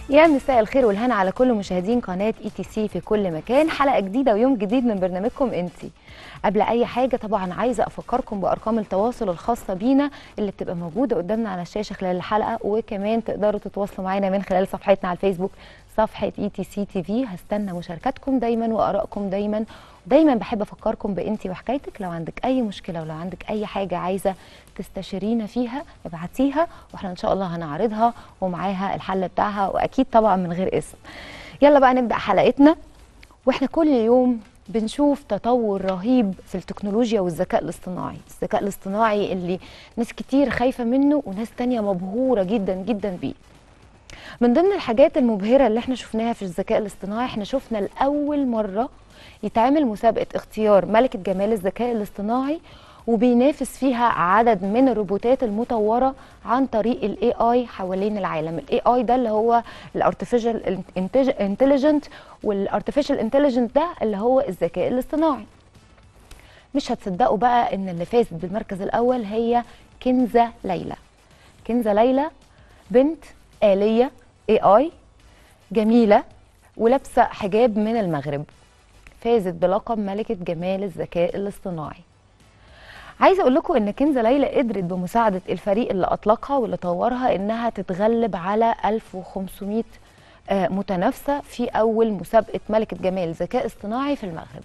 يا مساء الخير والهنا على كل مشاهدين قناه اي تي سي في كل مكان حلقه جديده ويوم جديد من برنامجكم انتي قبل اي حاجه طبعا عايزه افكركم بارقام التواصل الخاصه بينا اللي بتبقى موجوده قدامنا على الشاشه خلال الحلقه وكمان تقدروا تتواصلوا معانا من خلال صفحتنا على الفيسبوك صفحه اي تي سي تي في هستنى مشاركاتكم دايما وارائكم دايما دايما بحب افكركم بانتي وحكايتك لو عندك اي مشكله ولو عندك اي حاجه عايزه تستشيرينا فيها ابعتيها واحنا ان شاء الله هنعرضها ومعاها الحل بتاعها واكيد طبعا من غير اسم يلا بقى نبدا حلقتنا واحنا كل يوم بنشوف تطور رهيب في التكنولوجيا والذكاء الاصطناعي الذكاء الاصطناعي اللي ناس كتير خايفة منه وناس تانية مبهورة جدا جدا بيه من ضمن الحاجات المبهرة اللي احنا شفناها في الذكاء الاصطناعي احنا شفنا لأول مرة يتعمل مسابقة اختيار ملكة جمال الذكاء الاصطناعي وبينافس فيها عدد من الروبوتات المطوره عن طريق الاي اي حوالين العالم الاي اي ده اللي هو الارتفيشال انتليجنت والارتفيشال انتليجنت ده اللي هو الذكاء الاصطناعي مش هتصدقوا بقى ان اللي فازت بالمركز الاول هي كنزه ليلى كنزه ليلى بنت آلية اي اي جميله ولابسه حجاب من المغرب فازت بلقب ملكه جمال الذكاء الاصطناعي عايزه اقول لكم ان كنزه ليلى قدرت بمساعده الفريق اللي اطلقها واللي طورها انها تتغلب على 1500 متنافسه في اول مسابقه ملكه جمال ذكاء اصطناعي في المغرب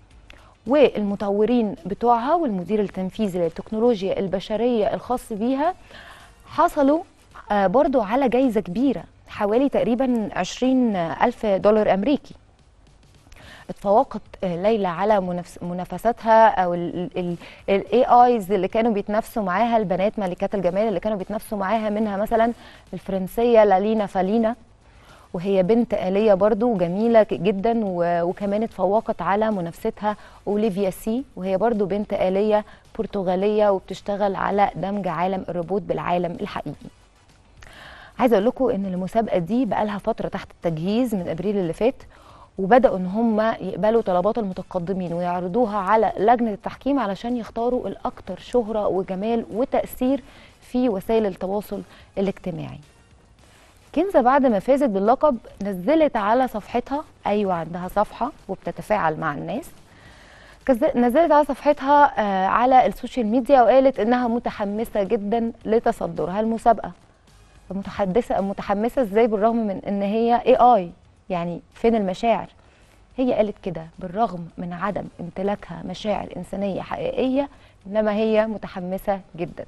والمطورين بتوعها والمدير التنفيذي للتكنولوجيا البشريه الخاص بيها حصلوا برضو على جايزه كبيره حوالي تقريبا 20 ألف دولار أمريكي اتفوقت ليلى على منافساتها او الاي ايز اللي كانوا بيتنافسوا معاها البنات ملكات الجمال اللي كانوا بيتنافسوا معاها منها مثلا الفرنسيه لالينا فالينا وهي بنت آلية برضو جميلة جدا وكمان اتفوقت على منافستها أوليفيا سي وهي برضو بنت آلية برتغالية وبتشتغل على دمج عالم الروبوت بالعالم الحقيقي عايزة أقول لكم إن المسابقة دي بقالها فترة تحت التجهيز من أبريل اللي فات وبداوا ان هم يقبلوا طلبات المتقدمين ويعرضوها على لجنه التحكيم علشان يختاروا الاكثر شهره وجمال وتاثير في وسائل التواصل الاجتماعي كنزة بعد ما فازت باللقب نزلت على صفحتها ايوه عندها صفحه وبتتفاعل مع الناس نزلت على صفحتها على السوشيال ميديا وقالت انها متحمسه جدا لتصدرها المسابقه متحدثه متحمسه ازاي بالرغم من ان هي اي اي يعني فين المشاعر هي قالت كده بالرغم من عدم امتلاكها مشاعر إنسانية حقيقية إنما هي متحمسة جدا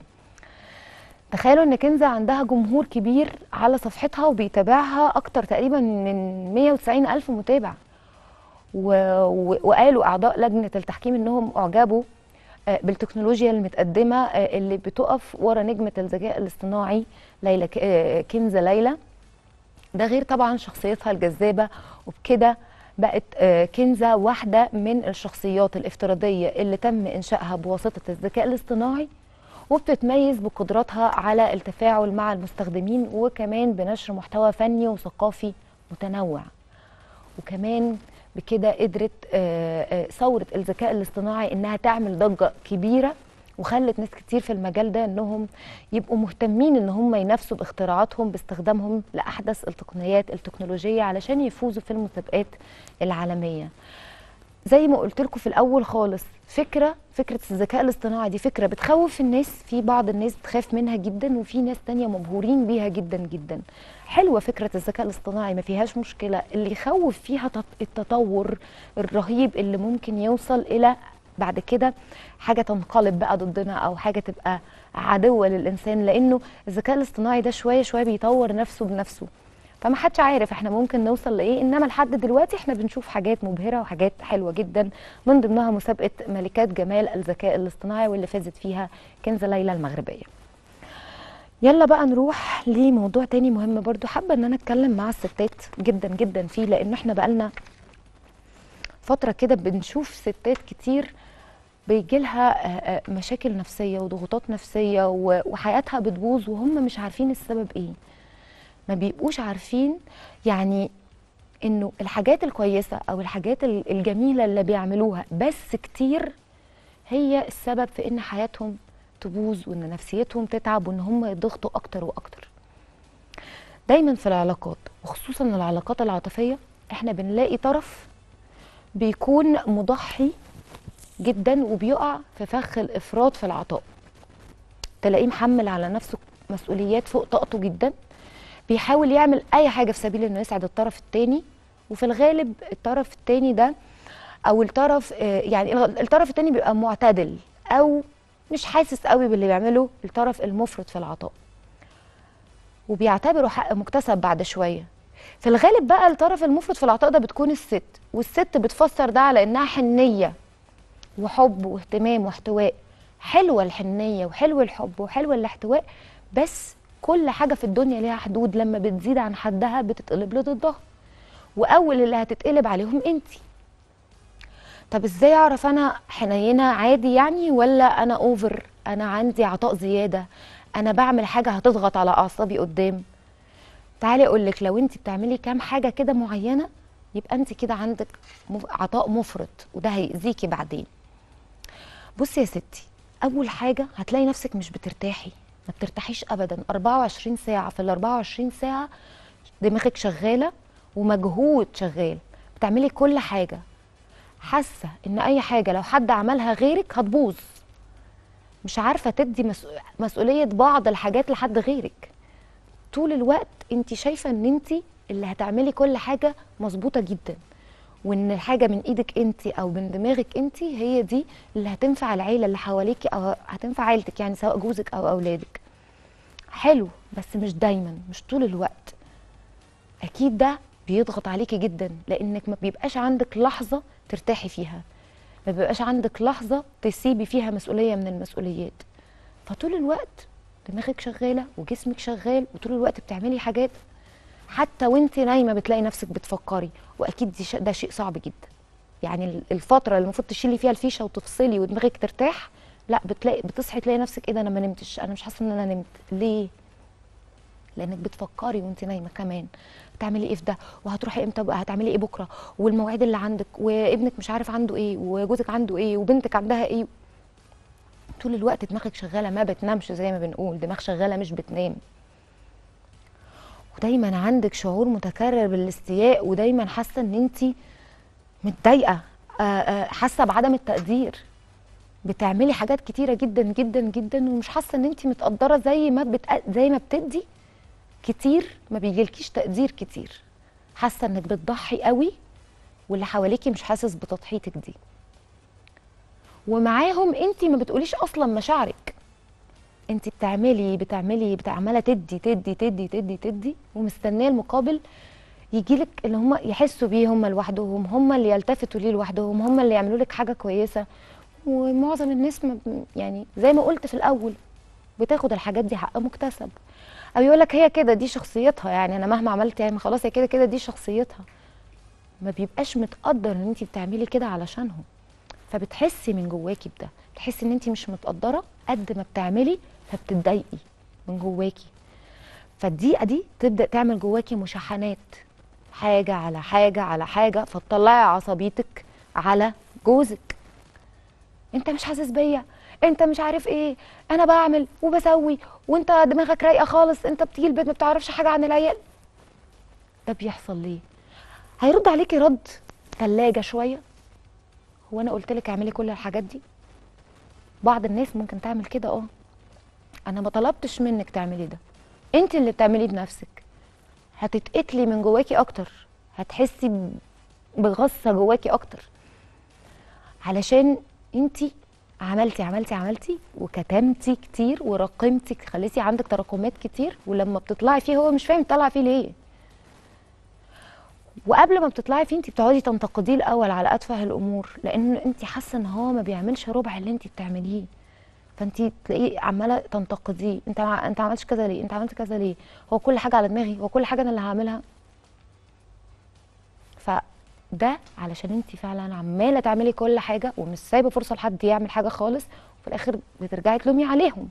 تخيلوا ان كنزة عندها جمهور كبير على صفحتها وبيتابعها اكتر تقريبا من 190 الف متابع و... و... وقالوا اعضاء لجنة التحكيم انهم اعجبوا بالتكنولوجيا المتقدمة اللي بتقف ورا نجمة الذكاء الاصطناعي ليلى كنزة ليلى ده غير طبعا شخصيتها الجذابه وبكده بقت كنزه واحده من الشخصيات الافتراضيه اللي تم انشائها بواسطه الذكاء الاصطناعي وبتتميز بقدراتها على التفاعل مع المستخدمين وكمان بنشر محتوى فني وثقافي متنوع وكمان بكده قدرت ثوره الذكاء الاصطناعي انها تعمل ضجه كبيره وخلت ناس كتير في المجال ده انهم يبقوا مهتمين ان هم ينافسوا باختراعاتهم باستخدامهم لاحدث التقنيات التكنولوجيه علشان يفوزوا في المسابقات العالميه زي ما قلت لكم في الاول خالص فكره فكره الذكاء الاصطناعي دي فكره بتخوف الناس في بعض الناس بتخاف منها جدا وفي ناس تانية مبهورين بيها جدا جدا حلوه فكره الذكاء الاصطناعي ما فيهاش مشكله اللي يخوف فيها التطور الرهيب اللي ممكن يوصل الى بعد كده حاجه تنقلب بقى ضدنا او حاجه تبقى عدوه للانسان لانه الذكاء الاصطناعي ده شويه شويه بيطور نفسه بنفسه فما حدش عارف احنا ممكن نوصل لايه انما لحد دلوقتي احنا بنشوف حاجات مبهره وحاجات حلوه جدا من ضمنها مسابقه ملكات جمال الذكاء الاصطناعي واللي فازت فيها كنزه ليلى المغربيه يلا بقى نروح لموضوع تاني مهم برضو حابه ان انا اتكلم مع الستات جدا جدا فيه لانه احنا بقالنا فتره كده بنشوف ستات كتير بيجي لها مشاكل نفسيه وضغوطات نفسيه وحياتها بتبوظ وهم مش عارفين السبب ايه ما بيبقوش عارفين يعني انه الحاجات الكويسه او الحاجات الجميله اللي بيعملوها بس كتير هي السبب في ان حياتهم تبوظ وان نفسيتهم تتعب وان هم يضغطوا اكتر واكتر دايما في العلاقات وخصوصا العلاقات العاطفيه احنا بنلاقي طرف بيكون مضحي جدا وبيقع في فخ الافراط في العطاء تلاقيه محمل على نفسه مسؤوليات فوق طاقته جدا بيحاول يعمل اي حاجه في سبيل انه يسعد الطرف الثاني وفي الغالب الطرف الثاني ده او الطرف آه، يعني الطرف الثاني بيبقى معتدل او مش حاسس قوي باللي بيعمله الطرف المفرط في العطاء وبيعتبره حق مكتسب بعد شويه في الغالب بقى الطرف المفرط في العطاء ده بتكون الست والست بتفسر ده على انها حنيه وحب واهتمام واحتواء حلوه الحنيه وحلو الحب وحلو الاحتواء بس كل حاجه في الدنيا ليها حدود لما بتزيد عن حدها بتتقلب لضدها واول اللي هتتقلب عليهم انتي طب ازاي اعرف انا حنينه عادي يعني ولا انا اوفر انا عندي عطاء زياده انا بعمل حاجه هتضغط على اعصابي قدام تعالي اقول لك لو انت بتعملي كام حاجه كده معينه يبقى انت كده عندك مف- عطاء مفرط وده هيأذيكي بعدين بصي يا ستي اول حاجه هتلاقي نفسك مش بترتاحي ما بترتاحيش ابدا 24 ساعه في ال 24 ساعه دماغك شغاله ومجهود شغال بتعملي كل حاجه حاسه ان اي حاجه لو حد عملها غيرك هتبوظ مش عارفه تدي مسؤ- مسؤوليه بعض الحاجات لحد غيرك طول الوقت انت شايفه ان انت اللي هتعملي كل حاجه مظبوطه جدا وان الحاجه من ايدك انت او من دماغك انت هي دي اللي هتنفع العيله اللي حواليكي او هتنفع عيلتك يعني سواء جوزك او اولادك حلو بس مش دايما مش طول الوقت اكيد ده بيضغط عليكي جدا لانك ما بيبقاش عندك لحظه ترتاحي فيها ما بيبقاش عندك لحظه تسيبي فيها مسؤوليه من المسؤوليات فطول الوقت دماغك شغاله وجسمك شغال وطول الوقت بتعملي حاجات حتى وانت نايمه بتلاقي نفسك بتفكري واكيد دي ش- ده شيء صعب جدا يعني ال- الفتره اللي المفروض تشيلي فيها الفيشه وتفصلي ودماغك ترتاح لا بتلاقي بتصحي تلاقي نفسك ايه ده انا ما نمتش انا مش حاسه ان انا نمت ليه لانك بتفكري وانت نايمه كمان هتعملي ايه في ده وهتروحي امتى بقى هتعملي ايه بكره والمواعيد اللي عندك وابنك مش عارف عنده ايه وجوزك عنده ايه وبنتك عندها ايه طول الوقت دماغك شغاله ما بتنامش زي ما بنقول دماغ شغاله مش بتنام ودايما عندك شعور متكرر بالاستياء ودايما حاسه ان انت متضايقه آه، آه، حاسه بعدم التقدير بتعملي حاجات كتيره جدا جدا جدا ومش حاسه ان انت متقدره زي ما بت... زي ما بتدي كتير ما بيجيلكيش تقدير كتير حاسه انك بتضحي قوي واللي حواليكي مش حاسس بتضحيتك دي ومعاهم انت ما بتقوليش اصلا مشاعرك انت بتعملي بتعملي بتعمله تدي تدي تدي تدي تدي ومستنيه المقابل يجيلك اللي هم يحسوا بيه هم لوحدهم هم اللي يلتفتوا ليه لوحدهم هم اللي يعملوا لك حاجه كويسه ومعظم الناس ما ب- يعني زي ما قلت في الاول بتاخد الحاجات دي حق مكتسب او يقول لك هي كده دي شخصيتها يعني انا مهما عملت يعني خلاص هي كده كده دي شخصيتها ما بيبقاش متقدر ان انت بتعملي كده علشانهم فبتحسي من جواكي بده تحسي ان انت مش متقدره قد ما بتعملي فبتتضايقي من جواكي فالضيقه دي تبدا تعمل جواكي مشاحنات حاجه على حاجه على حاجه فتطلعي عصبيتك على جوزك انت مش حاسس بيا انت مش عارف ايه انا بعمل وبسوي وانت دماغك رايقه خالص انت بتيجي البيت ما بتعرفش حاجه عن العيال ده بيحصل ليه هيرد عليكي رد ثلاجه شويه هو انا قلت لك اعملي كل الحاجات دي بعض الناس ممكن تعمل كده اه انا ما طلبتش منك تعملي ده انت اللي بتعمليه بنفسك هتتقتلي من جواكي اكتر هتحسي ب- بغصه جواكي اكتر علشان انت عملتي عملتي عملتي وكتمتي كتير وراقمتي خليتي عندك تراكمات كتير ولما بتطلعي فيه هو مش فاهم طالعه فيه ليه وقبل ما بتطلعي فيه انت بتقعدي تنتقديه الاول على اتفه الامور لان انت حاسه ان هو ما بيعملش ربع اللي انت بتعمليه فانت تلاقيه عماله تنتقديه انت مع... انت عملتش كذا ليه انت عملت كذا ليه هو كل حاجه على دماغي هو كل حاجه انا اللي هعملها فده علشان انت فعلا عماله تعملي كل حاجه ومش سايبه فرصه لحد يعمل حاجه خالص وفي الاخر بترجعي تلومي عليهم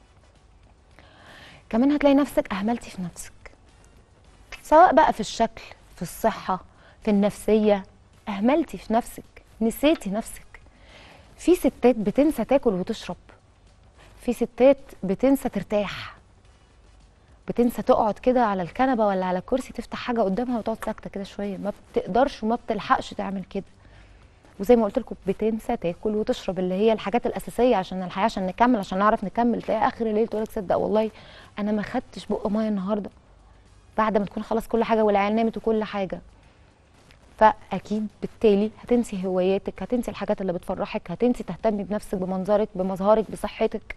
كمان هتلاقي نفسك اهملتي في نفسك سواء بقى في الشكل في الصحه في النفسيه اهملتي في نفسك نسيتي نفسك في ستات بتنسى تاكل وتشرب في ستات بتنسى ترتاح بتنسى تقعد كده على الكنبه ولا على الكرسي تفتح حاجه قدامها وتقعد ساكته كده شويه ما بتقدرش وما بتلحقش تعمل كده وزي ما قلت لكم بتنسى تاكل وتشرب اللي هي الحاجات الاساسيه عشان الحياه عشان نكمل عشان نعرف نكمل تلاقي اخر الليل تقول لك صدق والله انا ما خدتش بق ميه النهارده بعد ما تكون خلاص كل حاجه والعيال نامت وكل حاجه فاكيد بالتالي هتنسي هواياتك هتنسي الحاجات اللي بتفرحك هتنسي تهتمي بنفسك بمنظرك بمظهرك بصحتك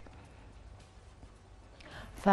ف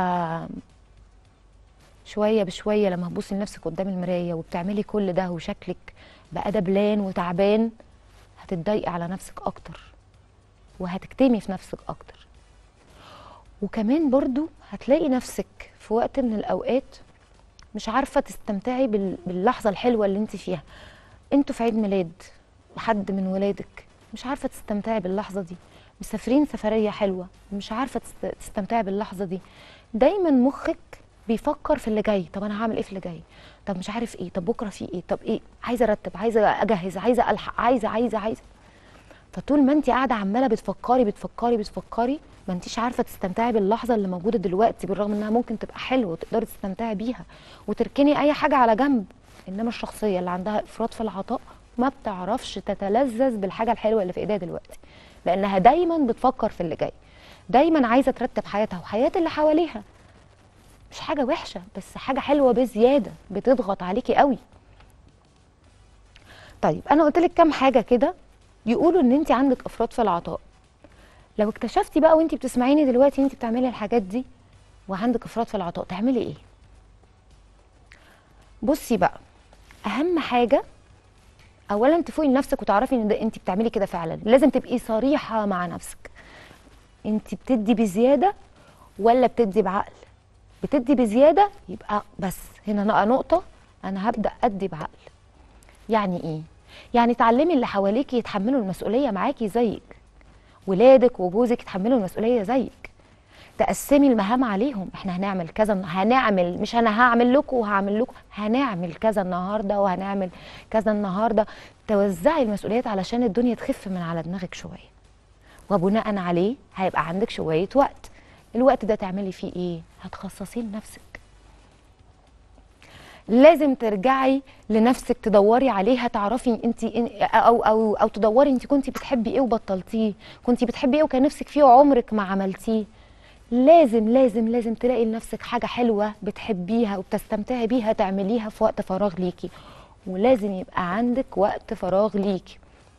شويه بشويه لما تبصي لنفسك قدام المرايه وبتعملي كل ده وشكلك بقى دبلان وتعبان هتتضايقي على نفسك اكتر وهتكتمي في نفسك اكتر وكمان برضو هتلاقي نفسك في وقت من الاوقات مش عارفه تستمتعي بال- باللحظه الحلوه اللي انت فيها انتوا في عيد ميلاد حد من ولادك مش عارفه تستمتعي باللحظه دي مسافرين سفريه حلوه مش عارفه تست- تستمتعي باللحظه دي دايما مخك بيفكر في اللي جاي طب انا هعمل ايه في اللي جاي طب مش عارف ايه طب بكره في ايه طب ايه عايزه ارتب عايزه اجهز عايزه الحق عايزه عايزه عايزه فطول ما انت قاعده عماله بتفكري بتفكري بتفكري ما انتيش عارفه تستمتعي باللحظه اللي موجوده دلوقتي بالرغم انها ممكن تبقى حلوه وتقدري تستمتعي بيها وتركني اي حاجه على جنب انما الشخصيه اللي عندها افراط في العطاء ما بتعرفش تتلذذ بالحاجه الحلوه اللي في ايديها دلوقتي لانها دايما بتفكر في اللي جاي دايما عايزه ترتب حياتها وحياه اللي حواليها مش حاجه وحشه بس حاجه حلوه بزياده بتضغط عليكي قوي طيب انا قلت لك كام حاجه كده يقولوا ان انت عندك افراط في العطاء لو اكتشفتي بقى وانت بتسمعيني دلوقتي انت بتعملي الحاجات دي وعندك افراط في العطاء تعملي ايه بصي بقى اهم حاجه اولا تفوقي لنفسك وتعرفي ان ده انت بتعملي كده فعلا لازم تبقي صريحه مع نفسك انت بتدي بزياده ولا بتدي بعقل بتدي بزياده يبقى بس هنا نقطه نقطه انا هبدا ادي بعقل يعني ايه يعني تعلمي اللي حواليكي يتحملوا المسؤوليه معاكي زيك ولادك وجوزك يتحملوا المسؤوليه زيك تقسمي المهام عليهم احنا هنعمل كذا هنعمل مش انا هعمل لكم وهعمل لكم هنعمل كذا النهارده وهنعمل كذا النهارده توزعي المسؤوليات علشان الدنيا تخف من على دماغك شويه وبناء عليه هيبقى عندك شويه وقت الوقت ده تعملي فيه ايه هتخصصيه لنفسك لازم ترجعي لنفسك تدوري عليها تعرفي انت او او او تدوري انت كنتي بتحبي ايه وبطلتيه كنتي بتحبي ايه وكان نفسك فيه وعمرك ما عملتيه لازم لازم لازم تلاقي لنفسك حاجه حلوه بتحبيها وبتستمتعي بيها تعمليها في وقت فراغ ليكي ولازم يبقى عندك وقت فراغ ليكي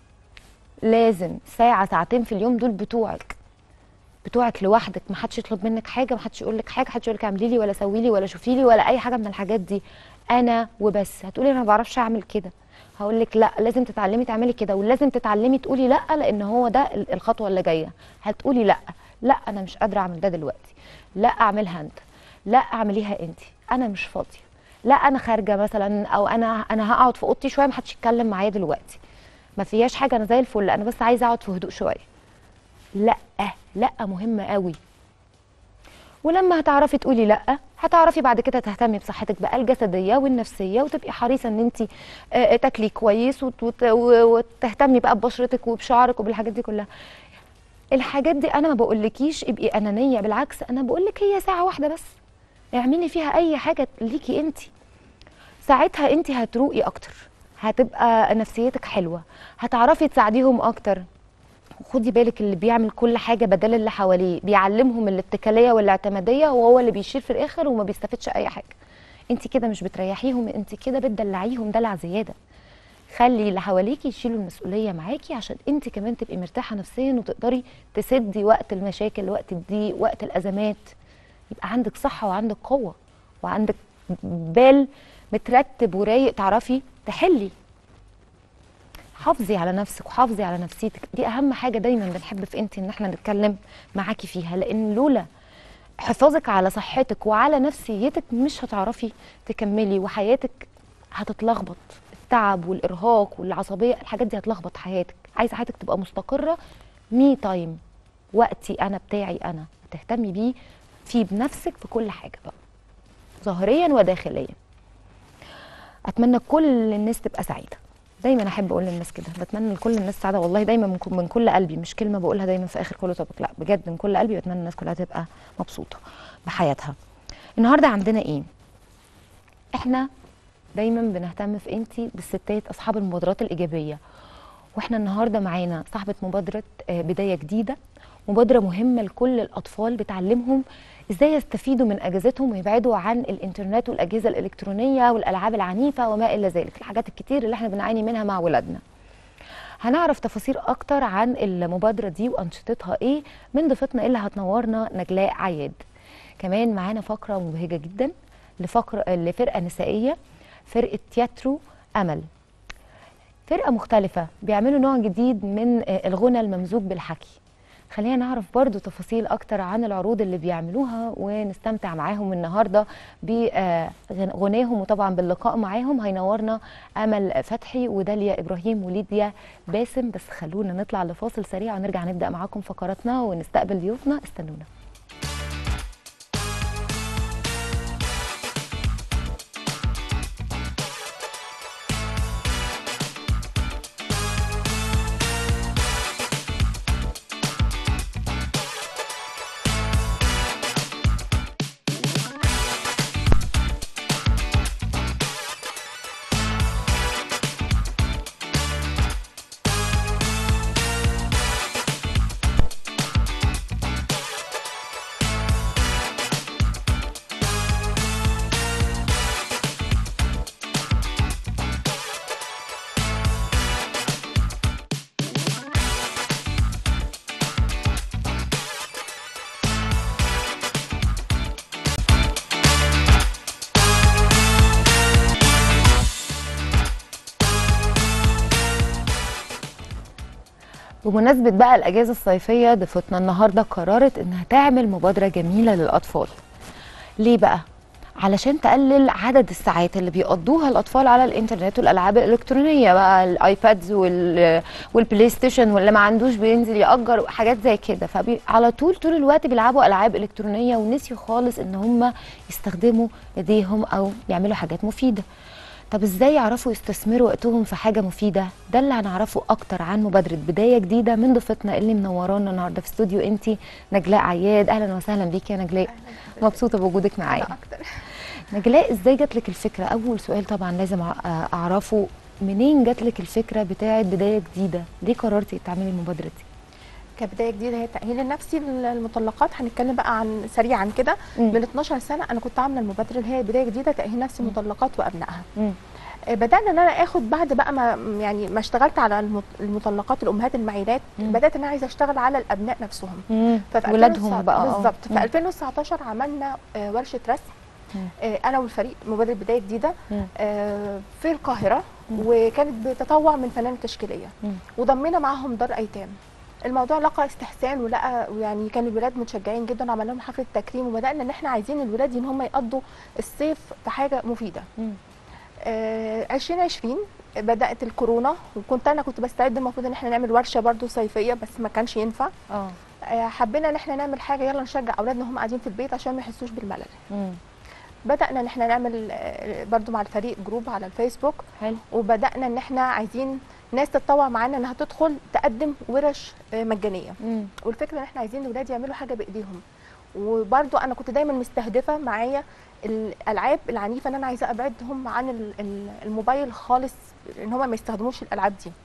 لازم ساعه ساعتين في اليوم دول بتوعك بتوعك لوحدك ما حدش يطلب منك حاجه ما حدش يقول لك حاجه حدش يقول لك اعملي لي ولا سوي لي ولا شوفي لي ولا اي حاجه من الحاجات دي انا وبس هتقولي انا ما بعرفش اعمل كده هقول لك لا لازم تتعلمي تعملي كده ولازم تتعلمي تقولي لا لان هو ده ال- الخطوه اللي جايه هتقولي لا لا انا مش قادره اعمل ده دلوقتي لا اعملها انت لا اعمليها انت انا مش فاضيه لا انا خارجه مثلا او انا انا هقعد في اوضتي شويه ما حدش يتكلم معايا دلوقتي ما فيهاش حاجه انا زي الفل انا بس عايزه اقعد في هدوء شويه لا لا مهمه قوي ولما هتعرفي تقولي لا هتعرفي بعد كده تهتمي بصحتك بقى الجسديه والنفسيه وتبقي حريصه ان انت تاكلي كويس وت- وت- وتهتمي بقى ببشرتك وبشعرك وبالحاجات دي كلها الحاجات دي انا ما بقولكيش ابقي انانيه بالعكس انا بقولك هي ساعه واحده بس اعملي فيها اي حاجه ليكي انت ساعتها انت هتروقي اكتر هتبقى نفسيتك حلوه هتعرفي تساعديهم اكتر خدي بالك اللي بيعمل كل حاجه بدل اللي حواليه بيعلمهم الاتكاليه والاعتماديه وهو اللي بيشيل في الاخر وما بيستفادش اي حاجه انت كده مش بتريحيهم انت كده بتدلعيهم دلع زياده خلي اللي حواليكي يشيلوا المسؤوليه معاكي عشان انت كمان تبقي مرتاحه نفسيا وتقدري تسدي وقت المشاكل وقت الضيق وقت الازمات يبقى عندك صحه وعندك قوه وعندك بال مترتب ورايق تعرفي تحلي حافظي على نفسك وحافظي على نفسيتك دي اهم حاجه دايما بنحب في انت ان احنا نتكلم معاكي فيها لان لولا حفاظك على صحتك وعلى نفسيتك مش هتعرفي تكملي وحياتك هتتلخبط التعب والارهاق والعصبيه الحاجات دي هتلخبط حياتك عايزه حياتك تبقى مستقره مي تايم وقتي انا بتاعي انا تهتمي بيه فيه بنفسك في كل حاجه بقى ظاهريا وداخليا اتمنى كل الناس تبقى سعيده دايما احب اقول للناس كده بتمنى لكل الناس سعاده والله دايما من, من كل قلبي مش كلمه بقولها دايما في اخر كل طبق لا بجد من كل قلبي بتمنى الناس كلها تبقى مبسوطه بحياتها النهارده عندنا ايه احنا دايما بنهتم في انتي بالستات اصحاب المبادرات الايجابيه واحنا النهارده معانا صاحبه مبادره آه، بدايه جديده مبادره مهمه لكل الاطفال بتعلمهم ازاي يستفيدوا من اجازتهم ويبعدوا عن الانترنت والاجهزه الالكترونيه والالعاب العنيفه وما الى ذلك الحاجات الكتير اللي احنا بنعاني منها مع ولادنا هنعرف تفاصيل اكتر عن المبادره دي وانشطتها ايه من ضيفتنا اللي هتنورنا نجلاء عياد كمان معانا فقره مبهجه جدا لفقره لفرقه نسائيه فرقه تياترو امل فرقه مختلفه بيعملوا نوع جديد من آه، الغنى الممزوج بالحكي خلينا نعرف برضو تفاصيل اكتر عن العروض اللي بيعملوها ونستمتع معاهم النهارده بغناهم وطبعا باللقاء معاهم هينورنا امل فتحي وداليا ابراهيم وليديا باسم بس خلونا نطلع لفاصل سريع ونرجع نبدا معاكم فقراتنا ونستقبل ضيوفنا استنونا بمناسبة بقى الأجازة الصيفية ضيفتنا النهاردة قررت إنها تعمل مبادرة جميلة للأطفال ليه بقى؟ علشان تقلل عدد الساعات اللي بيقضوها الأطفال على الإنترنت والألعاب الإلكترونية بقى الآيبادز وال... والبلاي ستيشن واللي ما عندوش بينزل يأجر حاجات زي كده فعلى طول طول الوقت بيلعبوا ألعاب إلكترونية ونسيوا خالص إن هم يستخدموا إيديهم أو يعملوا حاجات مفيدة طب ازاي يعرفوا يستثمروا وقتهم في حاجه مفيده ده اللي هنعرفه اكتر عن مبادره بدايه جديده من ضيفتنا اللي منورانا النهارده في استوديو انتي نجلاء عياد اهلا وسهلا بيكي يا نجلاء مبسوطه بوجودك معايا اكتر نجلاء ازاي جات لك الفكره اول سؤال طبعا لازم أع- اعرفه منين جات لك الفكره بتاعه بدايه جديده ليه قررتي تعملي المبادره دي كبدايه جديده هي التاهيل النفسي للمطلقات هنتكلم بقى عن سريعا كده مم. من 12 سنه انا كنت عامله المبادره اللي هي بدايه جديده تاهيل نفسي المطلقات وابنائها مم. آه، بدانا ان انا اخد بعد بقى ما يعني ما اشتغلت على المط- المطلقات الامهات المعيلات مم. بدات ان انا عايزه اشتغل على الابناء نفسهم مم. ففي ولادهم 2019 بقى آه. بالظبط مم. في 2019 عملنا آه، ورشه رسم مم. آه، انا والفريق مبادره بدايه جديده مم. آه، في القاهره مم. وكانت بتطوع من فنانه تشكيليه مم. وضمينا معاهم دار ايتام الموضوع لقى استحسان ولقى يعني كان الولاد متشجعين جدا وعملنا لهم حفله تكريم وبدانا ان احنا عايزين الولاد ان هم يقضوا الصيف في حاجه مفيده مم. آه 2020 بدات الكورونا وكنت انا كنت بستعد المفروض ان احنا نعمل ورشه برضو صيفيه بس ما كانش ينفع اه آه حبينا ان احنا نعمل حاجه يلا نشجع اولادنا هم قاعدين في البيت عشان ما يحسوش بالملل مم. بدانا ان احنا نعمل آه، برضو مع الفريق جروب على الفيسبوك حلو وبدانا ان احنا عايزين ناس تتطوع معانا انها تدخل تقدم ورش آه، مجانيه مم. والفكره ان احنا عايزين الولاد يعملوا حاجه بايديهم وبرضو انا كنت دايما مستهدفه معايا الالعاب العنيفه ان انا عايزه ابعدهم عن ال- ال- الموبايل خالص ان هم ما يستخدموش الالعاب دي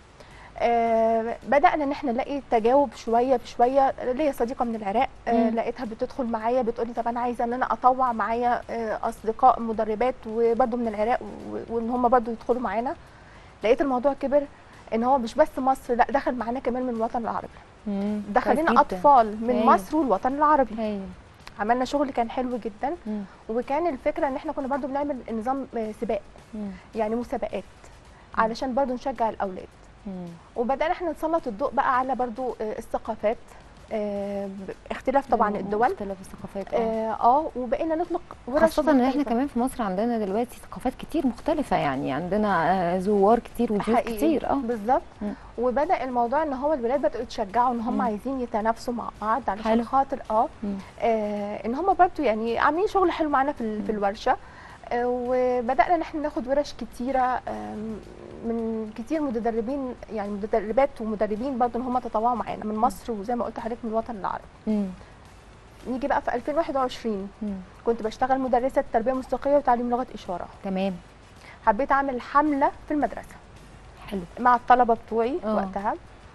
آه بدانا ان احنا نلاقي تجاوب شويه بشويه ليا صديقه من العراق آه مم. لقيتها بتدخل معايا بتقولي طب انا عايزه ان انا اطوع معايا آه اصدقاء مدربات وبرده من العراق و- وان هم برده يدخلوا معانا لقيت الموضوع كبر ان هو مش بس مصر لا دخل معانا كمان من الوطن العربي مم. دخل كويس لنا جداً. اطفال من هايل. مصر والوطن العربي هايل عملنا شغل كان حلو جدا مم. وكان الفكره ان احنا كنا برضو بنعمل نظام آه، سباق مم. يعني مسابقات علشان برضو نشجع الاولاد مم. وبدانا احنا نسلط الضوء بقى على برضو آه، الثقافات آه، ب- اختلاف طبعا الدول اختلاف الثقافات اه اه آه، وبقينا نطلق ورش خاصة ان احنا مختلفة. كمان في مصر عندنا دلوقتي ثقافات كتير مختلفة يعني عندنا آه، زوار كتير وضيوف حقيقي. كتير اه بالظبط مم. وبدا الموضوع ان هو الولاد بداوا يتشجعوا ان هم مم. عايزين يتنافسوا مع بعض علشان حلو. خاطر اه مم. آه، ان هم برضو يعني عاملين شغل حلو معانا في ال- في الورشه آه، وبدانا ان احنا ناخد ورش كتيره آم، من كتير متدربين يعني متدربات ومدربين برضو ان هم تطوعوا معانا من مصر وزي ما قلت لحضرتك من الوطن العربي مم. نيجي بقى في 2021 مم. كنت بشتغل مدرسه تربيه موسيقيه وتعليم لغه اشاره تمام حبيت اعمل حمله في المدرسه حلو مع الطلبه بتوعي آه. وقتها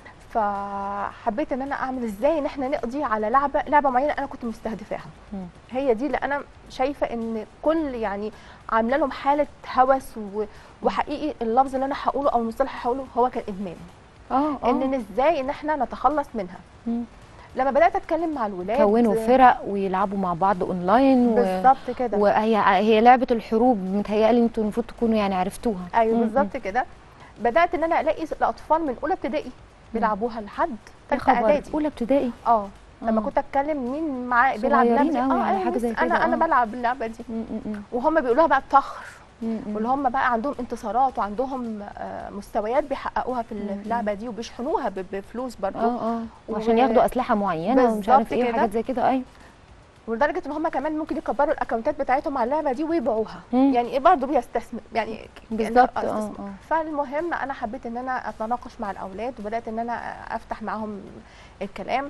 فحبيت ان انا اعمل ازاي ان احنا نقضي على لعبه لعبه معينه انا كنت مستهدفاها مم. هي دي اللي انا شايفه ان كل يعني عامله لهم حاله هوس و- وحقيقي اللفظ اللي انا هقوله او المصطلح اللي هقوله هو كان ادمان اه اه ان ازاي ان احنا نتخلص منها مم. لما بدات اتكلم مع الولاد كونوا فرق ويلعبوا مع بعض اونلاين و... بالظبط كده وهي هي لعبه الحروب متهيألي انتوا المفروض تكونوا يعني عرفتوها ايوه مم. بالظبط كده بدات ان انا الاقي الاطفال من اولى ابتدائي بيلعبوها لحد يا ثالثه خبر اعدادي اولى ابتدائي اه لما آه. كنت اتكلم مين معاه بيلعب اللعبه صغيرين دي أوي اه على أيوة حاجة زي ميس، كده، انا انا آه. بلعب اللعبه دي مم، مم، مم. وهم بيقولوها بقى بفخر مم، مم. واللي هم بقى عندهم انتصارات وعندهم آه، مستويات بيحققوها في ال- مم. في اللعبه دي وبيشحنوها ب- بفلوس برضو اه اه و- وعشان ياخدوا اسلحه معينه ومش عارف بالظبط ايه كده. وحاجات زي كده ايوه ولدرجه ان هم كمان ممكن يكبروا الاكونتات بتاعتهم على اللعبه دي ويبيعوها مم. يعني ايه برضه بيستثمر يعني بالظبط، يعني اه، استثمار. اه. فالمهم انا حبيت ان انا اتناقش مع الاولاد وبدات ان انا افتح معاهم الكلام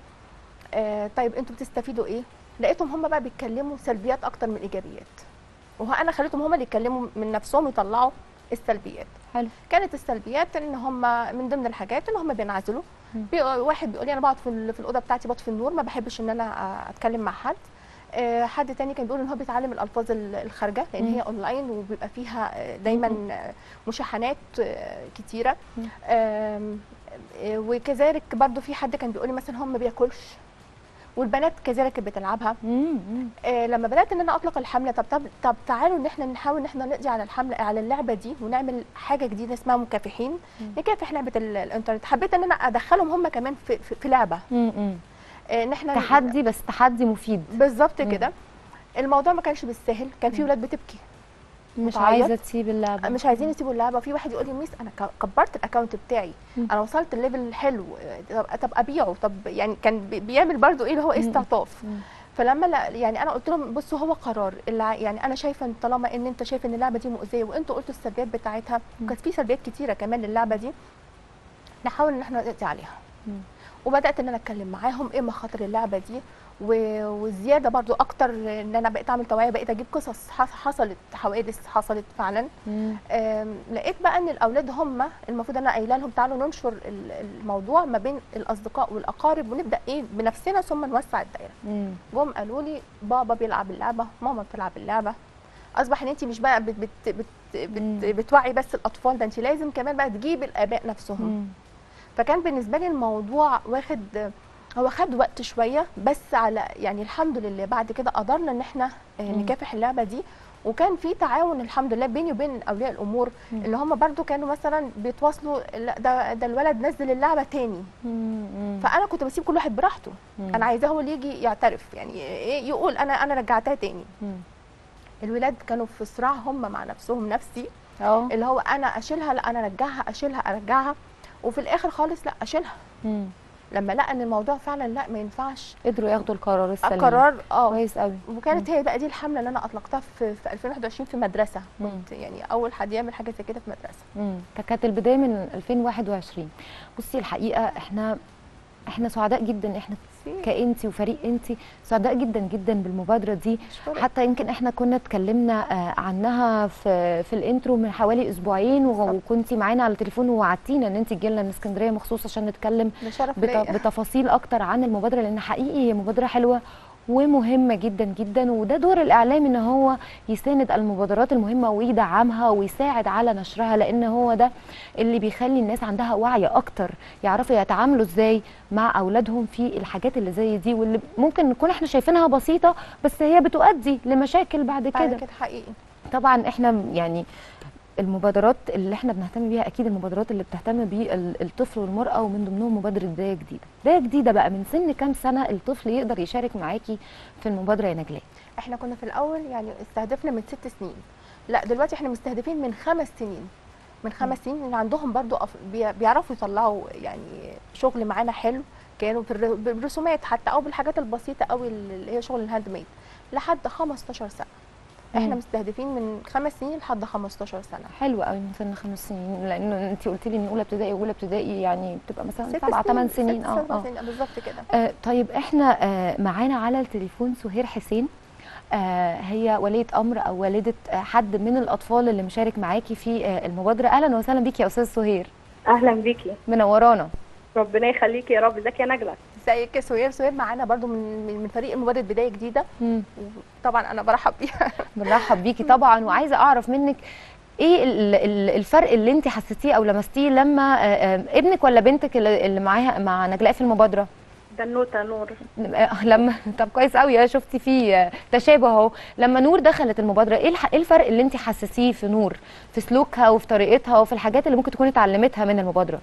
آه طيب انتوا بتستفيدوا ايه لقيتهم هم بقى بيتكلموا سلبيات اكتر من ايجابيات وهو انا خليتهم هم اللي يتكلموا من نفسهم يطلعوا السلبيات حلو كانت السلبيات ان هم من ضمن الحاجات ان هم بينعزلوا مم. بي واحد بيقول لي انا بقعد في, ال- في الاوضه بتاعتي بطفي النور ما بحبش ان انا آه، اتكلم مع حد آه، حد تاني كان بيقول ان هو بيتعلم الالفاظ ال- الخارجه لان مم. هي اونلاين وبيبقى فيها آه، دايما مم. آه، مشاحنات آه، كتيره مم. آم، آه، وكذلك برضو في حد كان بيقول لي مثلا هو ما بياكلش والبنات كذلك كانت بتلعبها مم، مم. آه، لما بدات ان انا اطلق الحمله طب طب, طب تعالوا ان احنا نحاول ان احنا نقضي على الحمله على اللعبه دي ونعمل حاجه جديده اسمها مكافحين مم. نكافح لعبه ال- الانترنت حبيت ان انا ادخلهم هم كمان في, في, في لعبه مم، مم. آه، ان احنا تحدي بس تحدي مفيد بالظبط مم. كده الموضوع ما كانش بالسهل كان في مم. ولاد بتبكي مش وتعيط. عايزه تسيب اللعبه مش عايزين يسيبوا اللعبه وفي واحد يقول لي ميس انا ك- كبرت الاكونت بتاعي مم. انا وصلت الليفل حلو آه، طب طب ابيعه طب يعني كان بي- بيعمل برضو ايه اللي هو ايه مم. استعطاف مم. فلما لا يعني انا قلت لهم بصوا هو قرار اللي ع- يعني انا شايفه ان طالما ان انت شايف ان اللعبه دي مؤذيه وانتوا قلتوا السلبيات بتاعتها مم. وكانت في سلبيات كتيره كمان للعبه دي نحاول ان احنا نقضي عليها مم. وبدات ان انا اتكلم معاهم ايه مخاطر اللعبه دي و- والزياده برضو اكتر ان انا بقيت اعمل توعيه بقيت اجيب قصص حص- حصلت حوادث حصلت فعلا مم. آم، لقيت بقى ان الاولاد هم المفروض انا قايله لهم تعالوا ننشر ال- الموضوع ما بين الاصدقاء والاقارب ونبدا ايه بنفسنا ثم نوسع الدائره مم. جم قالوا لي بابا بيلعب اللعبه ماما بتلعب اللعبه اصبح ان انت مش بقى بت بت بت مم. بت بتوعي بس الاطفال ده انت لازم كمان بقى تجيب الاباء نفسهم مم. فكان بالنسبه لي الموضوع واخد هو خد وقت شويه بس على يعني الحمد لله بعد كده قدرنا ان احنا آه، مم. نكافح اللعبه دي وكان في تعاون الحمد لله بيني وبين اولياء الامور مم. اللي هم برضو كانوا مثلا بيتواصلوا لا ده ده الولد نزل اللعبه تاني مم. مم. فانا كنت بسيب كل واحد براحته مم. انا عايزاه هو اللي يجي يعترف يعني ايه يقول انا انا رجعتها تاني مم. الولاد كانوا في صراع هم مع نفسهم نفسي اه اللي هو انا اشيلها لا انا ارجعها اشيلها ارجعها وفي الاخر خالص لا اشيلها مم. لما لقى ان الموضوع فعلا لا ما ينفعش قدروا ياخدوا القرار السليم القرار اه كويس قوي وكانت هي بقى دي الحمله اللي انا اطلقتها في, في 2021 في مدرسه مم. كنت يعني اول حد يعمل حاجه زي كده في مدرسه امم كانت البدايه من 2021 بصي الحقيقه احنا احنا سعداء جدا احنا كانتي وفريق انتي سعداء جدا جدا بالمبادره دي أشكرك. حتى يمكن احنا كنا اتكلمنا آه، عنها في في الانترو من حوالي اسبوعين بالظبط. وكنتي معانا على التليفون ووعدتينا ان انت تجي لنا من اسكندريه مخصوص عشان نتكلم ده شرف بت- ليا بتفاصيل اكتر عن المبادره لان حقيقي هي مبادره حلوه ومهمه جدا جدا وده دور الاعلام ان هو يساند المبادرات المهمه ويدعمها ويساعد على نشرها لان هو ده اللي بيخلي الناس عندها وعي اكتر يعرفوا يتعاملوا ازاي مع اولادهم في الحاجات اللي زي دي واللي ممكن نكون احنا شايفينها بسيطه بس هي بتؤدي لمشاكل بعد بعد كده كده حقيقي طبعا احنا يعني المبادرات اللي احنا بنهتم بيها اكيد المبادرات اللي بتهتم بالطفل والمراه ومن ضمنهم مبادره بدايه جديده بدايه جديده بقى من سن كام سنه الطفل يقدر يشارك معاكي في المبادره يا نجلاء احنا كنا في الاول يعني استهدفنا من ست سنين لا دلوقتي احنا مستهدفين من خمس سنين من خمس سنين اللي عندهم برضو أف... بي- بيعرفوا يطلعوا يعني شغل معانا حلو كانوا في الر- بالرسومات حتى او بالحاجات البسيطه قوي اللي هي شغل الهاند ميد لحد 15 سنه احنا مم. مستهدفين من خمس سنين لحد 15 سنه حلو قوي من سن خمس سنين لانه انت قلت لي ان اولى ابتدائي واولى ابتدائي يعني بتبقى مثلا ست سبع ثمان سنين ست اه سبع اه سنين بالظبط كده آه، طيب احنا آه، معانا على التليفون سهير حسين آه، هي ولية أمر أو والدة آه، حد من الأطفال اللي مشارك معاكي في آه، المبادرة أهلا وسهلا بيكي يا أستاذ سهير اهلا بيكي منورانا ربنا يخليكي يا رب ازيك يا نجله ازيك يا سهير سهير معانا برضو من من من فريق مبادره بدايه جديده مم. طبعا انا برحب بيها بنرحب بيكي طبعا وعايزة أعرف منك ايه ال- ال- الفرق اللي انت حسيتيه او لمستيه لما آه، آه، ابنك ولا بنتك اللي اللي معاها مع نجلاء في المبادره بنوته نور آه، لما طب كويس قوي يا شفتي في آه، تشابه اهو لما نور دخلت المبادره ايه الح- ايه الفرق اللي انت حسيتيه في نور في سلوكها وفي طريقتها وفي الحاجات اللي ممكن تكوني اتعلمتها من المبادره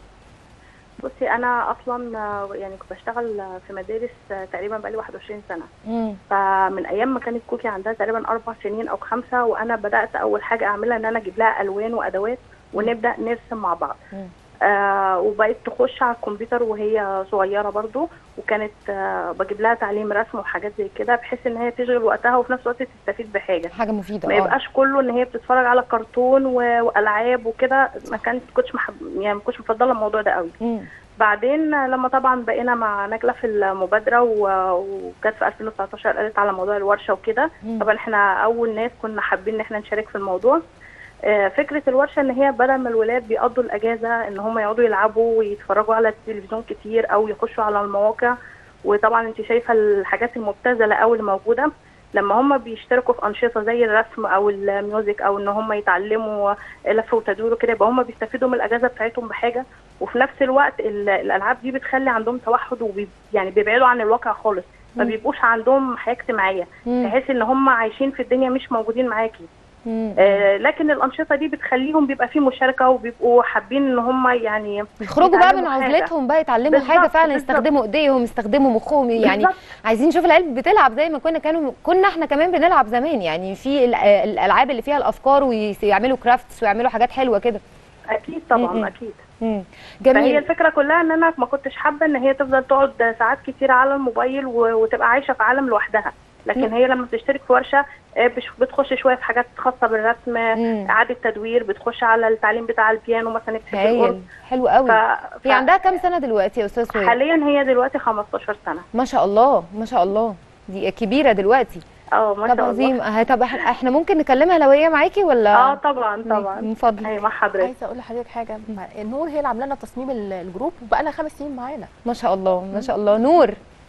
بصي انا اصلا آه، يعني كنت بشتغل آه، في مدارس آه، تقريبا بقالي 21 سنه امم فمن ايام ما كانت كوكي عندها تقريبا اربع سنين او خمسه وانا بدات اول حاجه اعملها ان انا اجيب لها الوان وادوات ونبدا نرسم مع بعض مم. آه وبقيت تخش على الكمبيوتر وهي صغيره برضو وكانت آه بجيب لها تعليم رسم وحاجات زي كده بحيث ان هي تشغل وقتها وفي نفس الوقت تستفيد بحاجه حاجه مفيده ما اه يبقاش كله ان هي بتتفرج على كرتون و- والعاب وكده ما كانت كنتش محب... يعني ما كنتش مفضله الموضوع ده قوي مم. بعدين لما طبعا بقينا مع نجله في المبادره و- وجت في 2019 قالت على موضوع الورشه وكده مم. طبعا احنا اول ناس كنا حابين ان احنا نشارك في الموضوع آه، فكره الورشه ان هي بدل ما الولاد بيقضوا الاجازه ان هم يقعدوا يلعبوا ويتفرجوا على التلفزيون كتير او يخشوا على المواقع وطبعا انت شايفه الحاجات المبتذله قوي اللي موجوده لما هم بيشتركوا في انشطه زي الرسم او الميوزك او ان هم يتعلموا لف وتدوير وكده يبقى هم بيستفيدوا من الاجازه بتاعتهم بحاجه وفي نفس الوقت ال- الالعاب دي بتخلي عندهم توحد وبي يعني بيبعدوا عن الواقع خالص ما مم. بيبقوش عندهم حياه اجتماعيه مم. تحس ان هم عايشين في الدنيا مش موجودين معاكي مم. آه لكن الانشطه دي بتخليهم بيبقى في مشاركه وبيبقوا حابين ان هم يعني يخرجوا بقى من يتعلموا حاجة. عزلتهم بقى يتعلموا حاجه بالظبط، فعلا بالظبط. يستخدموا ايديهم يستخدموا مخهم يعني بالظبط. عايزين نشوف العيال بتلعب زي ما كنا كانوا كنا احنا كمان بنلعب زمان يعني في ال- الالعاب اللي فيها الافكار ويعملوا كرافتس ويعملوا حاجات حلوه كده اكيد طبعا م-م. اكيد مم. فهي جميل الفكره كلها ان انا ما كنتش حابه ان هي تفضل تقعد ساعات كتير على الموبايل و- وتبقى عايشه في عالم لوحدها لكن مم. هي لما بتشترك في ورشه آه، بش- بتخش شويه في حاجات خاصه بالرسم مم. اعاده تدوير بتخش على التعليم بتاع البيانو مثلا بتحب القرب هايل حلو قوي ف... هي عندها كام سنه دلوقتي يا استاذ سهير حاليا هي دلوقتي 15 سنه ما شاء الله ما شاء الله دي كبيره دلوقتي اه ما طب شاء الله عظيم آه، طب إحنا- احنا ممكن نكلمها لو هي معاكي ولا اه طبعا طبعا من فضلك ايوه مع حضرتك عايزه اقول لحضرتك حاجه مع- نور هي اللي عامله لنا تصميم ال- الجروب وبقى لها خمس سنين معانا ما شاء الله ما شاء الله نور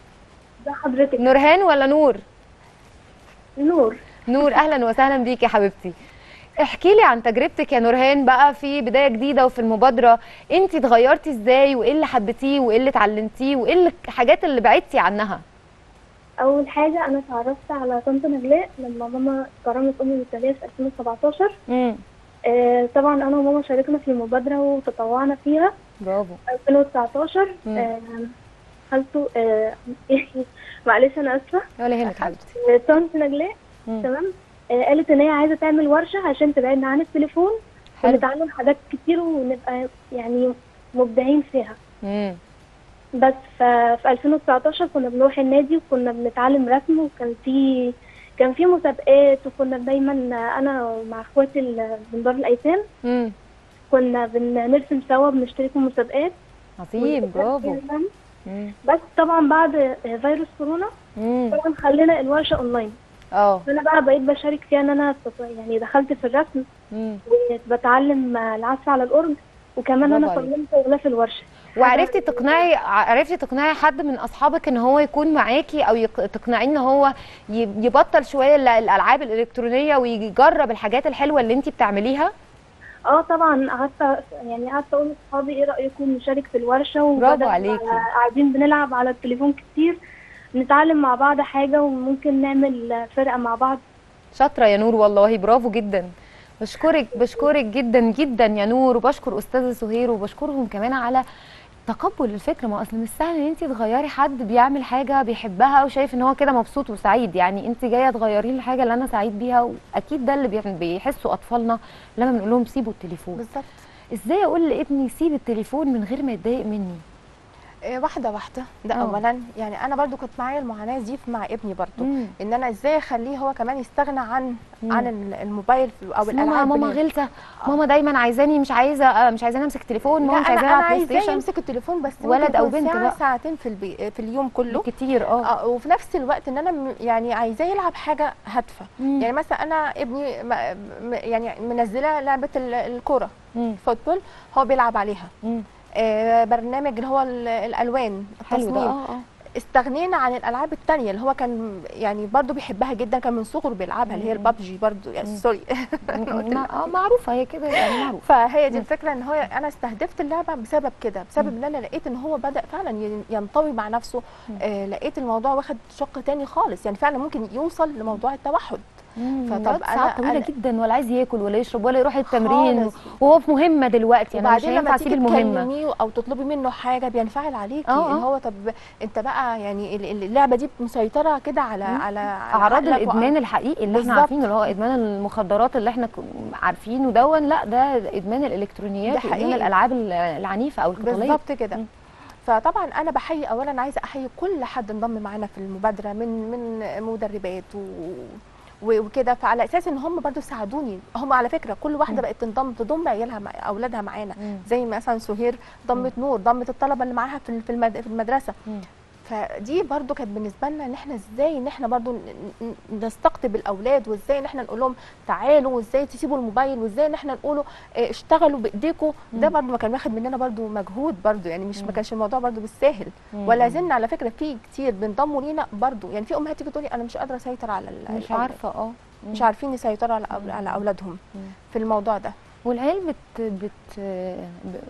ده حضرتك نورهان ولا نور نور نور اهلا وسهلا بيك يا حبيبتي احكي لي عن تجربتك يا نورهان بقى في بدايه جديده وفي المبادره انت اتغيرتي ازاي وايه اللي حبيتيه وايه اللي اتعلمتيه وايه اللي- الحاجات اللي بعدتي عنها اول حاجه انا اتعرفت على طنط نجلاء لما ماما كرمت امي بالتاليه في 2017 امم آه طبعا انا وماما شاركنا في المبادره وتطوعنا فيها برافو 2019 مم. آه خالته آه معلش انا اسفه ولا يهمك حبيبتي آه، طنط نجلاء مم. تمام آه قالت ان هي عايزه تعمل ورشه عشان تبعدنا عن التليفون حلو ونتعلم حاجات كتير ونبقى يعني مبدعين فيها امم بس ف- في 2019 كنا بنروح النادي وكنا بنتعلم رسم وكان في كان في مسابقات وكنا دايما انا مع اخواتي ال- من دار الايتام امم كنا بنرسم سوا بنشترك في مسابقات عظيم برافو مم. بس طبعا بعد فيروس كورونا مم. طبعا خلينا الورشه اونلاين اه فانا بقى بقيت بشارك فيها ان انا تط- يعني دخلت في الرسم مم. وبتعلم العزف على الاورج وكمان برافو انا عليك. صممت غلاف الورشه وعرفتي تقنعي عرفتي تقنعي حد من اصحابك ان هو يكون معاكي او يق- تقنعيه ان هو ي- يبطل شويه ال- الالعاب الالكترونيه ويجرب الحاجات الحلوه اللي انت بتعمليها اه طبعا قعدت يعني قعدت اقول لاصحابي ايه رايكم نشارك في الورشه برافو وبدل ما عليكي. قاعدين بنلعب على التليفون كتير نتعلم مع بعض حاجه وممكن نعمل فرقه مع بعض شاطره يا نور والله برافو جدا بشكرك بشكرك جدا جدا يا نور وبشكر استاذه سهير وبشكرهم كمان على تقبل الفكره ما اصل مش سهل ان انت تغيري حد بيعمل حاجه بيحبها وشايف ان هو كده مبسوط وسعيد يعني انت جايه تغيري لي الحاجه اللي انا سعيد بيها واكيد ده اللي بي- بيحسوا اطفالنا لما بنقول لهم سيبوا التليفون بالظبط ازاي اقول لابني سيب التليفون من غير ما يتضايق مني إيه، واحده واحده ده آه. اولا يعني انا برضو كنت معايا المعاناه دي مع ابني برضو مم. ان انا ازاي اخليه هو كمان يستغنى عن مم. عن ال- الموبايل او بس ماما الالعاب ماما اللي- غلسه ماما دايما عايزاني مش عايزه آه، مش عايزاني امسك تليفون لا ماما مش انا عايزاني انا العب بلاي عايزاه ستيشن يمسك التليفون بس ولد ممكن أو يكون بنت ساعة بقى. ساعتين في البي... في اليوم كله كتير اه آه، وفي نفس الوقت ان انا م- يعني عايزاه يلعب حاجه هادفه مم. يعني مثلا انا ابني م- م- يعني منزله لعبه ال- الكوره مم. فوتبول هو بيلعب عليها مم. آه، برنامج اللي هو ال- الالوان حلو ده التصميم اه اه استغنينا عن الالعاب التانية اللي هو كان يعني برضو بيحبها جدا كان من صغره بيلعبها اللي هي مم. البابجي برضو يعني مم. سوري مع- آه، معروفه هي كده يعني معروفه فهي دي مم. الفكره ان هو انا استهدفت اللعبه بسبب كده بسبب ان انا لقيت ان هو بدا فعلا ين- ينطوي مع نفسه مم. آه لقيت الموضوع واخد شق تاني خالص يعني فعلا ممكن يوصل لموضوع التوحد فطب فطب ساعات أنا- طويله أنا- جدا ولا عايز ياكل ولا يشرب ولا يروح التمرين خالص. وهو في مهمه دلوقتي انا مش وبعدين هينفع لما اسيب تيجي المهمه تكلميه او تطلبي منه حاجه بينفعل عليكي آه، اللي آه. هو طب انت بقى يعني ال- ال- اللعبه دي مسيطره كده على مم. على على اعراض عقلك وع- الادمان الحقيقي اللي احنا بالظبط. عارفينه اللي هو ادمان المخدرات اللي احنا ك- عارفينه دون لا ده ادمان الالكترونيات ده وادمان حقيقي. الالعاب ال- العنيفه او القتاليه بالظبط كده مم. فطبعا انا بحيي اولا عايزه احيي كل حد انضم معانا في المبادره من من مدربات و و- وكده فعلى اساس ان هم برضو ساعدوني هم على فكره كل واحده مم. بقت تنضم تضم عيالها مع اولادها معانا مم. زي مثلا سهير ضمت نور ضمت الطلبه اللي معاها في في المد- في المدرسه مم. فدي برضو كانت بالنسبه لنا ان احنا ازاي ان احنا برضو ن- ن- نستقطب الاولاد وازاي ان احنا نقول لهم تعالوا وازاي تسيبوا الموبايل وازاي ان احنا نقولوا اه، اشتغلوا بايديكم ده مم. برضو ما كان واخد مننا برضو مجهود برضو يعني مش مم. ما كانش الموضوع برضو بالساهل مم. ولا زلنا على فكره في كتير بينضموا لينا برضو يعني في امهات تيجي تقولي انا مش قادره اسيطر على ال- مش الأولاد. عارفه اه مم. مش عارفين يسيطروا على أول- مم. على اولادهم مم. في الموضوع ده والعيال بت بت ب-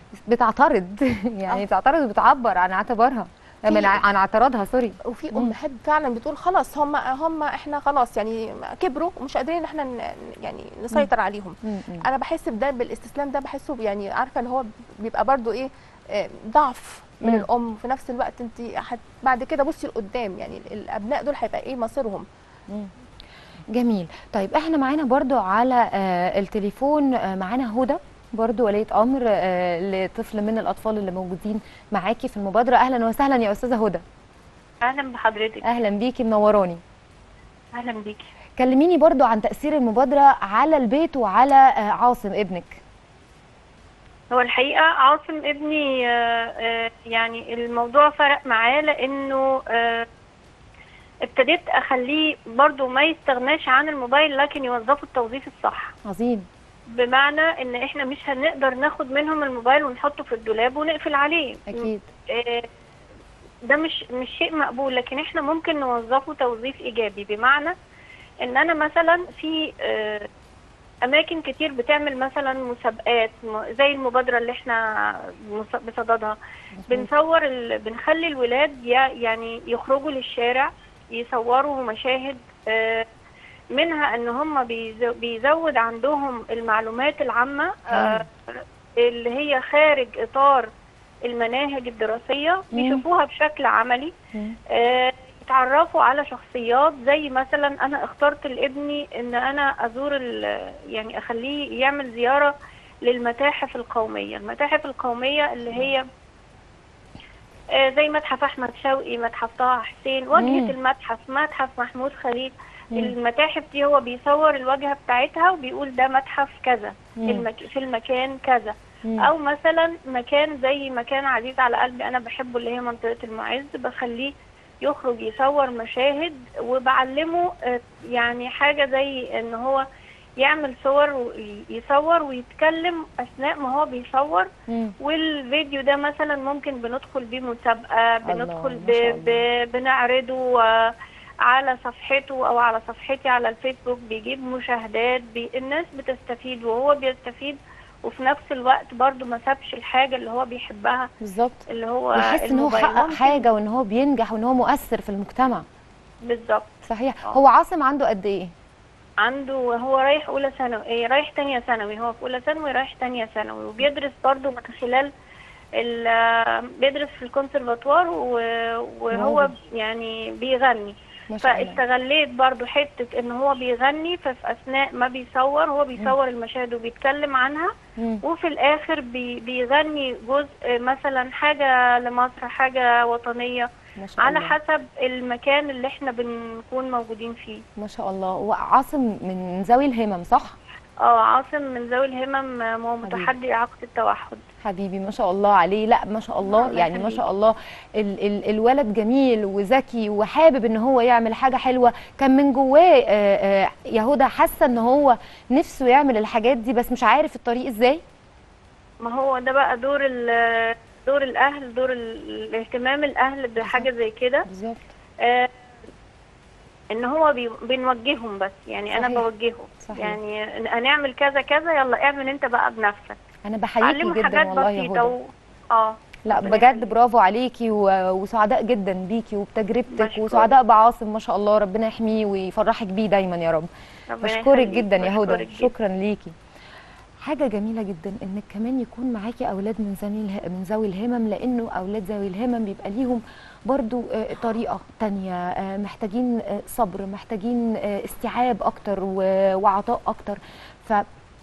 بتعترض يعني آه. بتعترض وبتعبر عن اعتبارها من في- ع- عن اعتراضها سوري وفي مم. امهات فعلا بتقول خلاص هم هم احنا خلاص يعني كبروا ومش قادرين ان احنا ن- يعني نسيطر عليهم مم. مم. انا بحس بده بالاستسلام ده بحسه يعني عارفه اللي هو بيبقى برضو ايه آه، ضعف من مم. الام وفي نفس الوقت انت هت- بعد كده بصي لقدام يعني الابناء دول هيبقى ايه مصيرهم مم. جميل طيب احنا معانا برضو على آه التليفون آه معانا هدى برضو ولية امر آه لطفل من الاطفال اللي موجودين معاكي في المبادره اهلا وسهلا يا استاذه هدى اهلا بحضرتك اهلا بيكي منوراني اهلا بيكي كلميني برضو عن تاثير المبادره على البيت وعلى آه عاصم ابنك هو الحقيقه عاصم ابني آه، آه، يعني الموضوع فرق معاه لانه آه، ابتديت اخليه برضو ما يستغناش عن الموبايل لكن يوظفه التوظيف الصح عظيم بمعنى ان احنا مش هنقدر ناخد منهم الموبايل ونحطه في الدولاب ونقفل عليه اكيد آه، ده مش مش شيء مقبول لكن احنا ممكن نوظفه توظيف ايجابي بمعنى ان انا مثلا في آه، اماكن كتير بتعمل مثلا مسابقات م- زي المبادره اللي احنا مص- بصددها بنصور ال... بنخلي الولاد ي... يعني يخرجوا للشارع يصوروا مشاهد آه، منها ان هم بيزو... بيزود عندهم المعلومات العامه آه، اللي هي خارج اطار المناهج الدراسيه مم. بيشوفوها بشكل عملي مم. آه، يتعرفوا على شخصيات زي مثلا انا اخترت لابني ان انا ازور ال- يعني اخليه يعمل زياره للمتاحف القوميه المتاحف القوميه اللي هي آه، زي متحف احمد شوقي متحف طه حسين مم. واجهه المتحف متحف محمود خليل مم. المتاحف دي هو بيصور الواجهه بتاعتها وبيقول ده متحف كذا مم. المك... في المكان كذا مم. او مثلا مكان زي مكان عزيز على قلبي انا بحبه اللي هي منطقه المعز بخليه يخرج يصور مشاهد وبعلمه آه، يعني حاجه زي ان هو يعمل صور ويصور ويتكلم اثناء ما هو بيصور مم. والفيديو ده مثلا ممكن بندخل بيه مسابقه بندخل ما شاء ب... ب... بنعرضه آه، على صفحته او على صفحتي على الفيسبوك بيجيب مشاهدات بي... الناس بتستفيد وهو بيستفيد وفي نفس الوقت برضو ما سابش الحاجه اللي هو بيحبها بالظبط اللي هو يحس ان هو الموبايل. حقق ممكن- حاجه وان هو بينجح وان هو مؤثر في المجتمع بالظبط صحيح آه. هو عاصم عنده قد ايه عنده هو رايح اولى ثانوي إيه، رايح تانية ثانوي هو في اولى ثانوي رايح تانية ثانوي وبيدرس برضو من خلال ال- بيدرس في الكونسرفاتوار و- وهو برافو. يعني بيغني ما شاء الله فاستغليت برضو حتة ان هو بيغني ففي اثناء ما بيصور هو بيصور المشاهد وبيتكلم عنها مم. وفي الاخر بي بيغني جزء مثلا حاجة لمصر حاجة وطنية ما شاء على الله حسب المكان اللي احنا بنكون موجودين فيه ما شاء الله وعاصم من ذوي الهمم صح اه عاصم من ذوي الهمم هو متحدي اعاقة التوحد حبيبي ما شاء الله عليه لا ما شاء الله الله يعني ما يخليك. شاء الله ال ال الولد جميل وذكي وحابب ان هو يعمل حاجه حلوه كان من جواه آه، آه، يهودا حاسه ان هو نفسه يعمل الحاجات دي بس مش عارف الطريق ازاي ما هو ده بقى دور ال- دور الاهل دور ال- الاهتمام الاهل بحاجة زي كده بالظبط آه، ان هو بي- بنوجههم بس يعني انا صحيح. بوجههم صحيح. يعني هنعمل كذا كذا يلا اعمل انت بقى بنفسك انا بحييكي علمه جدا حاجات والله يا بسيطه هدى و... اه لا ربنا بجد يخليك. برافو عليكي و- وسعداء جدا بيكي وبتجربتك بشكرك. وسعداء بعاصم ما شاء الله ربنا يحميه ويفرحك بيه دايما يا رب ربنا بشكرك يخليك. جدا يا هدى بشكرك جدا. شكرا ليكي حاجة جميلة جدا انك كمان يكون معاكي اولاد من ذوي اله- من ذوي الهمم لانه اولاد ذوي الهمم بيبقى ليهم برضو آه، طريقة تانية آه، محتاجين آه، صبر محتاجين آه، استيعاب اكتر و- وعطاء اكتر ف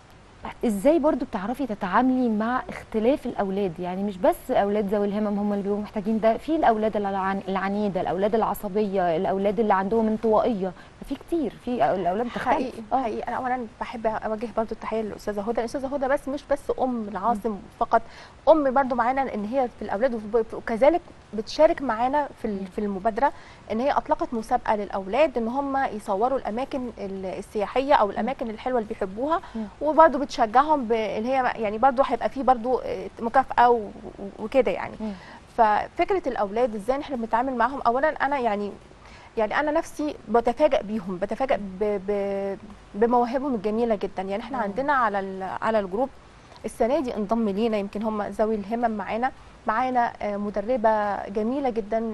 ازاي برضو بتعرفي تتعاملي مع اختلاف الاولاد يعني مش بس اولاد ذوي الهمم هم اللي بيبقوا محتاجين ده في الاولاد العن- العنيده الاولاد العصبيه الاولاد اللي عندهم انطوائيه في كتير في الاولاد بتختلف حقيقي حقيقي انا اولا بحب اوجه برضو التحيه للاستاذه هدى الاستاذه هدى بس مش بس ام العاصم فقط ام برضو معانا ان هي في الاولاد وف- وكذلك بتشارك معانا في ال- في المبادره ان هي اطلقت مسابقه للاولاد ان هم يصوروا الاماكن ال- السياحيه او الاماكن الحلوه اللي بيحبوها مم. وبرضو بتشجعهم بان هي يعني برضو هيبقى في برضو آه، مكافاه و- و- وكده يعني مم. ففكره الاولاد ازاي احنا بنتعامل معاهم اولا انا يعني يعني انا نفسي بتفاجئ بيهم بتفاجئ ب... ب... بمواهبهم الجميله جدا يعني احنا مم. عندنا على ال... على الجروب السنه دي انضم لينا يمكن هم ذوي الهمم معانا معانا آه، مدربه جميله جدا آم،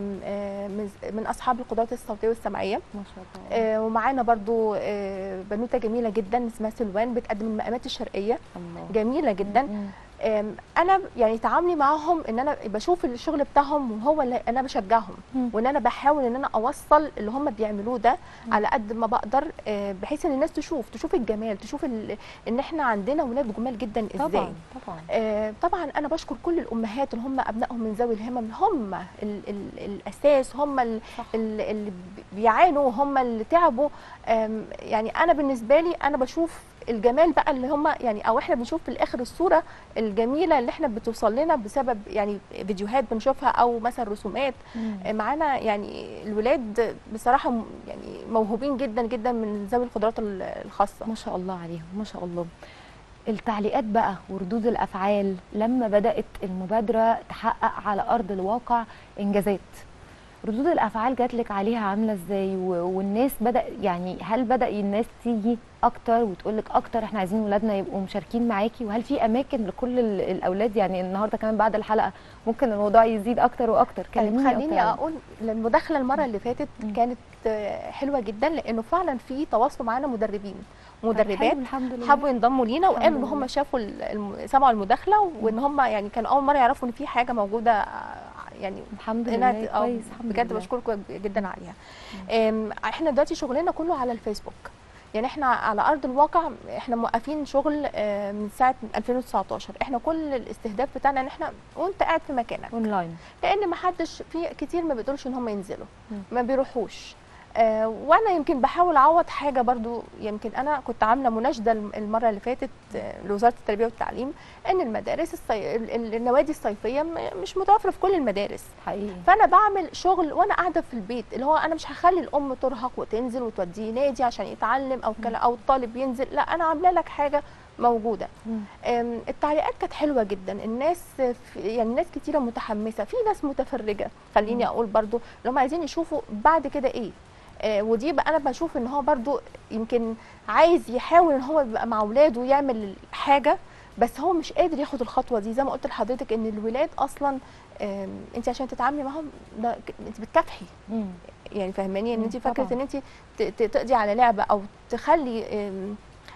آه، من من اصحاب القدرات الصوتيه والسمعيه ما شاء الله آه، ومعانا برضو آه، بنوته جميله جدا اسمها سلوان بتقدم المقامات الشرقيه الله جميله جدا مم. آم، انا يعني تعاملي معاهم ان انا بشوف الشغل بتاعهم وهو اللي انا بشجعهم مم. وان انا بحاول ان انا اوصل اللي هم بيعملوه ده على قد ما بقدر آه، بحيث ان الناس تشوف تشوف الجمال تشوف ال- ان احنا عندنا ولاد جمال جدا ازاي طبعا طبعا آه، طبعا انا بشكر كل الامهات اللي هم ابنائهم من ذوي الهمم هم ال ال الاساس هم ال- صح. ال- اللي بيعانوا هم اللي تعبوا آم، يعني انا بالنسبه لي انا بشوف الجمال بقى اللي هم يعني او احنا بنشوف في الاخر الصوره الجميله اللي احنا بتوصل لنا بسبب يعني فيديوهات بنشوفها او مثلا رسومات مم. آه، معانا يعني الولاد بصراحه م- يعني موهوبين جدا جدا من ذوي القدرات ال- الخاصه ما شاء الله عليهم ما شاء الله التعليقات بقى وردود الافعال لما بدات المبادره تحقق على ارض الواقع انجازات ردود الافعال جات لك عليها عامله ازاي و- والناس بدا يعني هل بدا الناس تيجي اكتر وتقول لك اكتر احنا عايزين ولادنا يبقوا مشاركين معاكي وهل في اماكن لكل ال- الاولاد يعني النهارده كمان بعد الحلقه ممكن الموضوع يزيد اكتر واكتر طيب كلميني خليني أكتر عنه. اقول المداخله المره اللي فاتت مم. كانت آه، حلوه جدا لانه فعلا في تواصل معانا مدربين مدربات حلو، الحمد لله حبوا ينضموا لينا وقالوا ان الحمد هم لله. شافوا ال- الم- سمعوا المداخله وان هم يعني كانوا اول مره يعرفوا ان في حاجه موجوده آه، يعني الحمد إنها لله ت- آه، كويس الحمد بجد لله. بشكركم جدا عليها آم، احنا دلوقتي شغلنا كله على الفيسبوك يعني احنا على ارض الواقع احنا موقفين شغل آه، من ساعه 2019 احنا كل الاستهداف بتاعنا ان احنا وانت قاعد في مكانك اونلاين لان ما حدش في كتير ما بيقدرش ان هم ينزلوا مم. ما بيروحوش آه وانا يمكن بحاول اعوض حاجه برضو يمكن انا كنت عامله مناشده الم- المره اللي فاتت آه، لوزاره التربيه والتعليم ان المدارس الصي... ال- ال- النوادي الصيفيه م- مش متوفره في كل المدارس حقيقي فانا بعمل شغل وانا قاعده في البيت اللي هو انا مش هخلي الام ترهق وتنزل وتوديه نادي عشان يتعلم او كلا او الطالب ينزل لا انا عامله لك حاجه موجوده مم. أم، التعليقات كانت حلوه جدا الناس في- يعني ناس كتيره متحمسه في ناس متفرجه خليني مم. اقول برضو اللي هم عايزين يشوفوا بعد كده ايه آه ودي بقى انا بشوف ان هو برضو يمكن عايز يحاول ان هو يبقى مع اولاده يعمل حاجه بس هو مش قادر ياخد الخطوه دي زي ما قلت لحضرتك ان الولاد اصلا آم، انت عشان تتعاملي معاهم ده ك- انت بتكافحي مم. يعني فاهماني ان مم، انت فكره طبعاً. ان انت ت- ت- تقضي على لعبه او تخلي آم،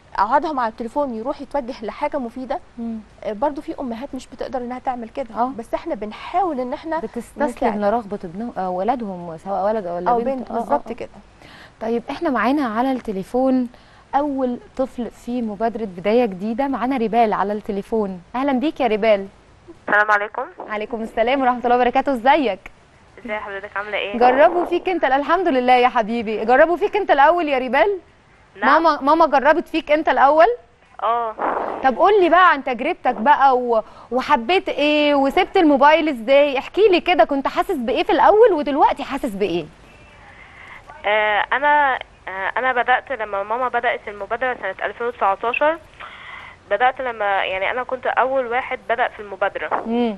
اقعدهم على التليفون يروح يتوجه لحاجه مفيده مم. آه، برضو في امهات مش بتقدر انها تعمل كده آه. بس احنا بنحاول ان احنا بتستسلم نساعد. لرغبه ابنهم آه، ولادهم سواء ولد ولا او بنت بنت آه، آه، بالظبط آه. كده طيب احنا معانا على التليفون اول طفل في مبادره بدايه جديده معانا ريبال على التليفون اهلا بيك يا ريبال السلام عليكم عليكم السلام ورحمه الله وبركاته ازيك ازي حضرتك عامله ايه جربوا فيك انت الحمد لله يا حبيبي جربوا فيك انت الاول يا ريبال نعم. ماما ماما جربت فيك انت الاول اه طب قول لي بقى عن تجربتك بقى و... وحبيت ايه وسبت الموبايل ازاي احكي لي كده كنت حاسس بايه في الاول ودلوقتي حاسس بايه آه، انا آه، انا بدات لما ماما بدات المبادره سنه 2019 بدات لما يعني انا كنت اول واحد بدا في المبادره امم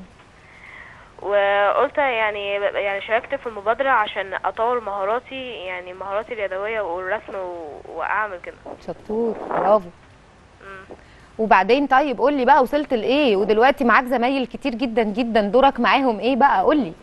وقلت يعني يعني شاركت في المبادره عشان اطور مهاراتي يعني مهاراتي اليدويه والرسم و- واعمل كده شطور برافو مم. وبعدين طيب قول لي بقى وصلت لايه ودلوقتي معاك زمايل كتير جدا جدا دورك معاهم ايه بقى قول لي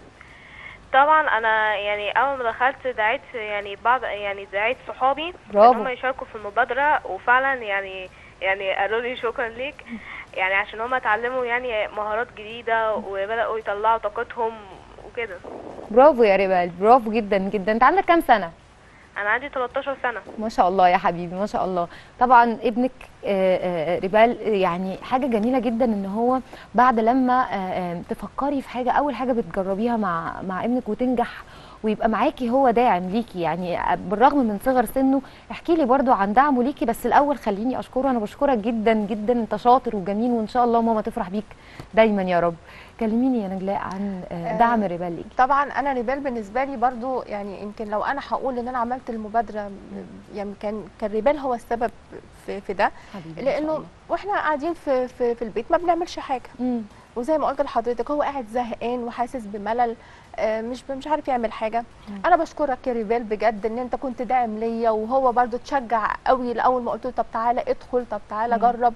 طبعا انا يعني اول ما دخلت دعيت يعني بعض يعني دعيت صحابي برافو. ان هم يشاركوا في المبادره وفعلا يعني يعني قالوا لي شكرا ليك يعني عشان هم اتعلموا يعني مهارات جديده وبداوا يطلعوا طاقتهم وكده برافو يا ريبال برافو جدا جدا انت عندك كام سنه انا عندي 13 سنه ما شاء الله يا حبيبي ما شاء الله طبعا ابنك آه، آه، ريبال آه، يعني حاجه جميله جدا ان هو بعد لما آه، آه، تفكري في حاجه اول حاجه بتجربيها مع مع ابنك وتنجح ويبقى معاكي هو داعم ليكي يعني بالرغم من صغر سنه احكي لي برضو عن دعمه ليكي بس الاول خليني اشكره انا بشكرك جدا جدا انت شاطر وجميل وان شاء الله ماما تفرح بيك دايما يا رب كلميني يا نجلاء عن آه، آه، دعم ريبال ليكي طبعا انا ريبال بالنسبه لي برضو يعني يمكن لو انا هقول ان انا عملت المبادره يعني كان كان ريبال هو السبب في, في ده حبيبي ما شاء لانه الله. واحنا قاعدين في, في في البيت ما بنعملش حاجه مم. وزي ما قلت لحضرتك هو قاعد زهقان وحاسس بملل آه، مش مش عارف يعمل حاجه انا بشكرك يا ريبال بجد ان انت كنت داعم ليا وهو برضو اتشجع قوي لاول ما قلت له طب تعالى ادخل طب تعالى جرب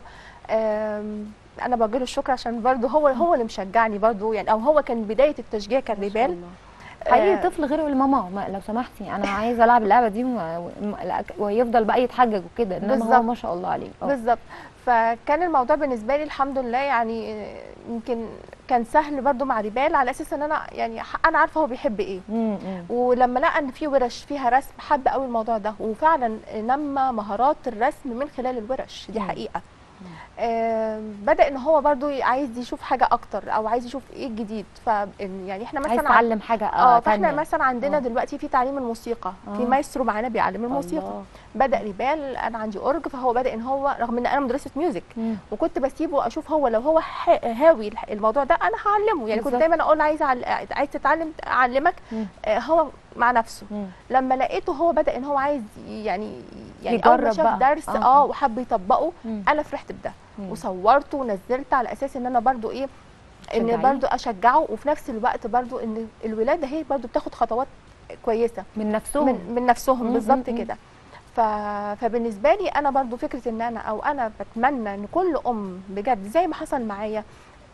آم، انا بوجه الشكر عشان برضو هو هو اللي مشجعني برضو يعني او هو كان بدايه التشجيع كان ما شاء ريبال الله. حقيقي آه، طفل غير يقول لماما ما- لو سمحتي انا عايزه العب اللعبه دي وما- وما- لا، ويفضل بقى يتحجج وكده انما هو بالظبط. ما شاء الله عليه آه. بالظبط فكان الموضوع بالنسبه لي الحمد لله يعني آه، يمكن كان سهل برضو مع ريبال على اساس ان انا يعني ح- انا عارفه هو بيحب ايه مم، مم. ولما لقى ان في ورش فيها رسم حب قوي الموضوع ده وفعلا نمى مهارات الرسم من خلال الورش دي مم. حقيقه آم، بدا ان هو برضو عايز يشوف حاجه اكتر او عايز يشوف ايه الجديد ف يعني احنا عايز مثلا عن- تعلم حاجه اه اه فاحنا تانية. مثلا عندنا آه. دلوقتي في تعليم الموسيقى في آه. مايسترو معانا بيعلم الموسيقى الله. بدا ريبال انا عندي اورج فهو بدا ان هو رغم ان انا مدرسه ميوزك مم. وكنت بسيبه اشوف هو لو هو ح- هاوي الح- الموضوع ده انا هعلمه يعني كنت بالظبط. دايما اقول له عايز أعل- عايز تتعلم اعلمك مم. آه، هو مع نفسه مم. لما لقيته هو بدا ان هو عايز ي- يعني يعني اول ما يجرب شاف بقى. درس آه. اه وحب يطبقه مم. انا فرحت بده مم. وصورته ونزلت على اساس ان انا برضو ايه ان تشجعيه. برضو اشجعه وفي نفس الوقت برضو ان الولاده هي برضو بتاخد خطوات كويسه من نفسهم من, من نفسهم مم، بالظبط مم، مم. كده ف... فبالنسبه لي انا برضو فكره ان انا او انا بتمنى ان كل ام بجد زي ما حصل معايا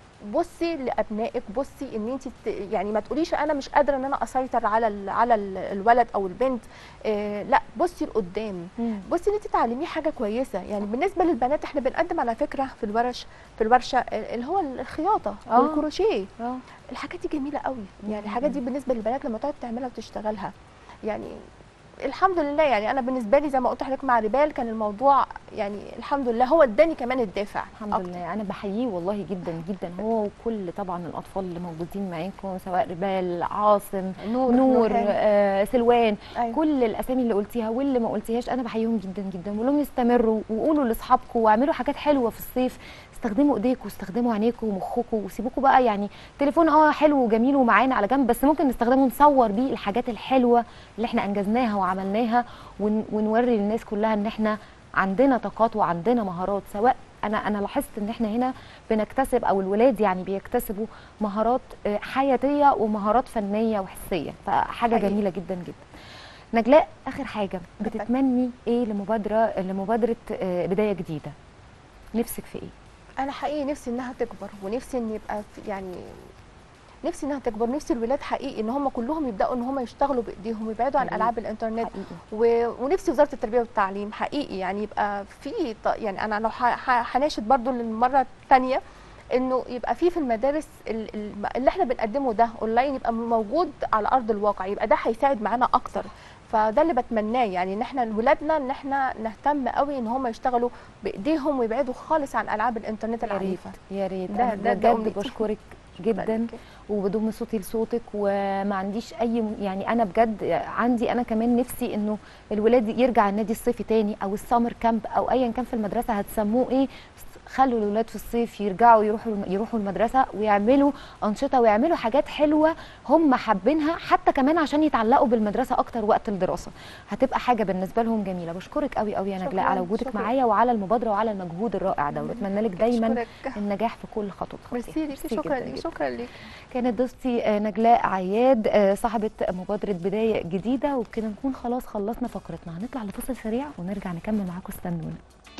بصي لابنائك بصي ان انت يعني ما تقوليش انا مش قادره ان انا اسيطر على ال... على ال- الولد او البنت آه لا بصي لقدام مم. بصي ان انت تعلميه حاجه كويسه يعني بالنسبه للبنات احنا بنقدم على فكره في الورش في الورشه اللي هو الخياطه آه. والكروشيه اه الحاجات دي جميله قوي يعني الحاجات دي بالنسبه للبنات لما تقعد تعملها وتشتغلها يعني الحمد لله يعني انا بالنسبه لي زي ما قلت لحضرتك مع ريبال كان الموضوع يعني الحمد لله هو اداني كمان الدافع الحمد أكتر. لله انا بحييه والله جدا جدا هو وكل طبعا الاطفال اللي موجودين معاكم سواء ريبال عاصم نور نور نورهان. آه سلوان أيوة. كل الاسامي اللي قلتيها واللي ما قلتيهاش انا بحييهم جدا جدا بقول لهم استمروا وقولوا لاصحابكم واعملوا حاجات حلوه في الصيف استخدموا ايديكم واستخدموا عينيكم ومخكم وسيبوكوا بقى يعني تليفون اه حلو وجميل ومعانا على جنب بس ممكن نستخدمه نصور بيه الحاجات الحلوه اللي احنا انجزناها وعملناها ون ونوري للناس كلها ان احنا عندنا طاقات وعندنا مهارات سواء انا انا لاحظت ان احنا هنا بنكتسب او الولاد يعني بيكتسبوا مهارات آه، حياتيه ومهارات فنيه وحسيه فحاجه حقيقي. جميله جدا جدا نجلاء اخر حاجه اتفضل. بتتمني ايه لمبادره لمبادره آه، بدايه جديده نفسك في ايه انا حقيقي نفسي انها تكبر ونفسي ان يبقى في يعني نفسي انها تكبر نفسي الولاد حقيقي ان هم كلهم يبداوا ان هم يشتغلوا بايديهم ويبعدوا عن حقيقي. العاب الانترنت حقيقي. و... ونفسي وزاره التربيه والتعليم حقيقي يعني يبقى في ط... يعني انا لو ح... ح... هناشد برضو للمره الثانيه انه يبقى في في المدارس ال- ال- اللي احنا بنقدمه ده اونلاين يبقى موجود على ارض الواقع يبقى ده هيساعد معانا اكتر فده اللي بتمناه يعني ان احنا ولادنا ان احنا نهتم قوي ان هم يشتغلوا بايديهم ويبعدوا خالص عن العاب الانترنت يا ريت العنيفه يا ريت ده- أنا ده- ده بجد أمنيتي. بشكرك جدا وبضم صوتي لصوتك وما عنديش اي يعني انا بجد عندي انا كمان نفسي انه الولاد يرجع النادي الصيفي تاني او السمر كامب او ايا كان في المدرسه هتسموه ايه بس خلوا الولاد في الصيف يرجعوا يروحوا يروحوا المدرسه ويعملوا انشطه ويعملوا حاجات حلوه هم حابينها حتى كمان عشان يتعلقوا بالمدرسه اكتر وقت الدراسه هتبقى حاجه بالنسبه لهم جميله بشكرك قوي قوي يا نجلاء شكراً، على وجودك شكراً. معايا وعلى المبادره وعلى المجهود الرائع ده وبتمنى لك دايما أشكرك. النجاح في كل خطوه ميرسي ليكي شكرا جداً ليكي جداً. شكرا ليكي كانت ضيفتي آه، نجلاء عياد آه، صاحبة مبادرة بداية جديدة وبكده نكون خلاص خلصنا فقرتنا هنطلع لفصل سريع ونرجع نكمل معاكم استنونا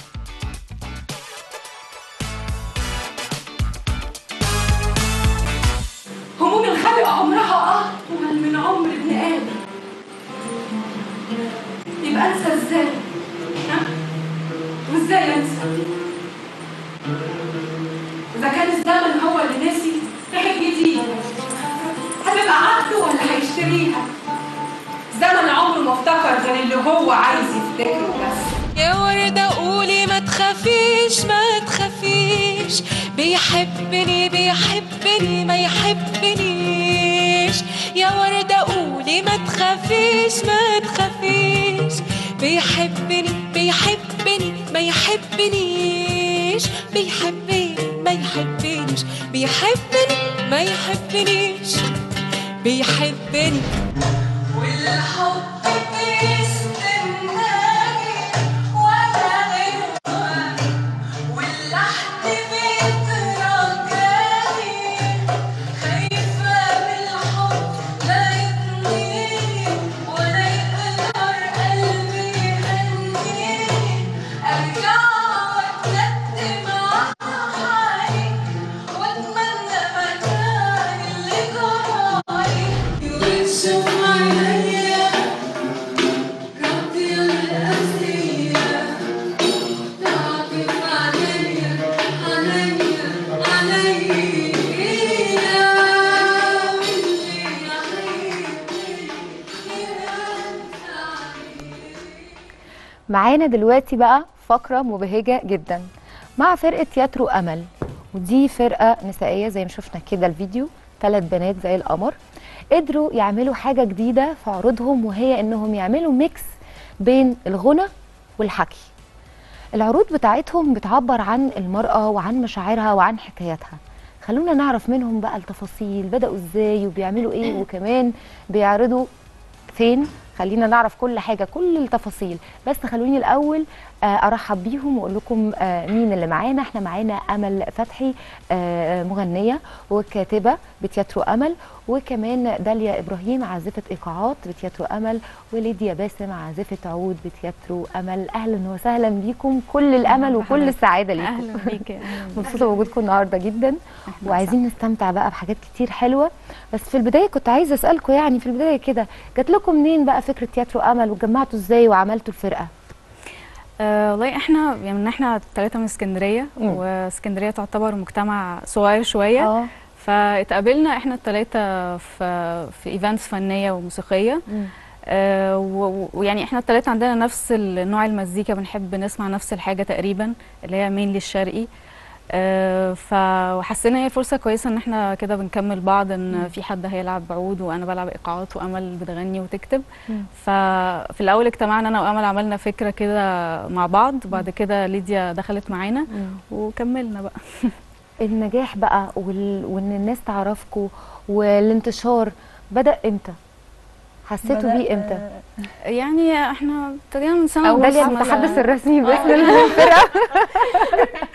هموم الخلق عمرها أطول من عمر ابن آدم يبقى أنسى إزاي؟ ها؟ وإزاي أنسى؟ إذا كان الزمن هو اللي نسي ريحة جديدة هتبقى عقده ولا هيشتريها؟ زمن عمره ما افتكر غير اللي هو عايز يفتكره بس يا وردة قولي ما تخافيش ما تخافيش بيحبني بيحبني ما يحبنيش يا وردة قولي ما تخافيش ما تخافيش بيحبني بيحبني ما يحبنيش بيحبني ما يحبنيش بيحبني ما يحبنيش بيحبني والحب بيستناني وانا غيرها واللحن بيترجاني خايفة من الحب لا يبنيني ولا يقدر قلبي يهنيني ارجع واتندم على حالي واتمنى مكان اللي جرالي يوسف عليا ربي الأسية تعطف عليا عليا عليا واللي يحييني معانا دلوقتي بقى فقرة مبهجة جدا مع فرقة تياترو أمل ودي فرقة نسائية زي ما شفنا كده الفيديو ثلاث بنات زي القمر قدروا يعملوا حاجة جديدة في عروضهم وهي انهم يعملوا ميكس بين الغنى والحكي العروض بتاعتهم بتعبر عن المرأة وعن مشاعرها وعن حكاياتها خلونا نعرف منهم بقى التفاصيل بدأوا ازاي وبيعملوا ايه وكمان بيعرضوا فين خلينا نعرف كل حاجة كل التفاصيل بس خلوني الأول آه، أرحب بيهم وأقول لكم آه، مين اللي معانا احنا معانا أمل فتحي آه، مغنية وكاتبة بتياترو أمل وكمان داليا إبراهيم عازفة إيقاعات بتياترو أمل وليديا باسم عازفة عود بتياترو أمل أهلا وسهلا بيكم كل الأمل وكل السعادة ليكم اهلا بيك مبسوطة بوجودكم النهاردة جدا وعايزين نستمتع بقى بحاجات كتير حلوة بس في البداية كنت عايزة أسألكم يعني في البداية كده جات لكم منين بقى فكرة تياترو أمل واتجمعتوا ازاي وعملتوا الفرقة؟ آه والله احنا يعني من احنا ثلاثة من اسكندرية مم. واسكندرية تعتبر مجتمع صغير شوية اه فاتقابلنا احنا الثلاثة في في ايفنتس فنية وموسيقية آه و- ويعني احنا الثلاثة عندنا نفس النوع المزيكا بنحب نسمع نفس الحاجة تقريبا اللي هي مين الشرقي آه ف- وحسينا هي فرصة كويسة ان احنا كده بنكمل بعض ان في حد هيلعب عود وانا بلعب ايقاعات وامل بتغني وتكتب مم. ففي الاول اجتمعنا انا وامل عملنا فكرة كده مع بعض بعد كده ليديا دخلت معانا وكملنا بقى النجاح بقى وال... وان الناس تعرفكم والانتشار بدأ امتى؟ حسيتوا بيه امتى؟ يعني احنا ابتدينا من سنة داليا ونص المتحدث مثلاً. الرسمي باسم الفرقة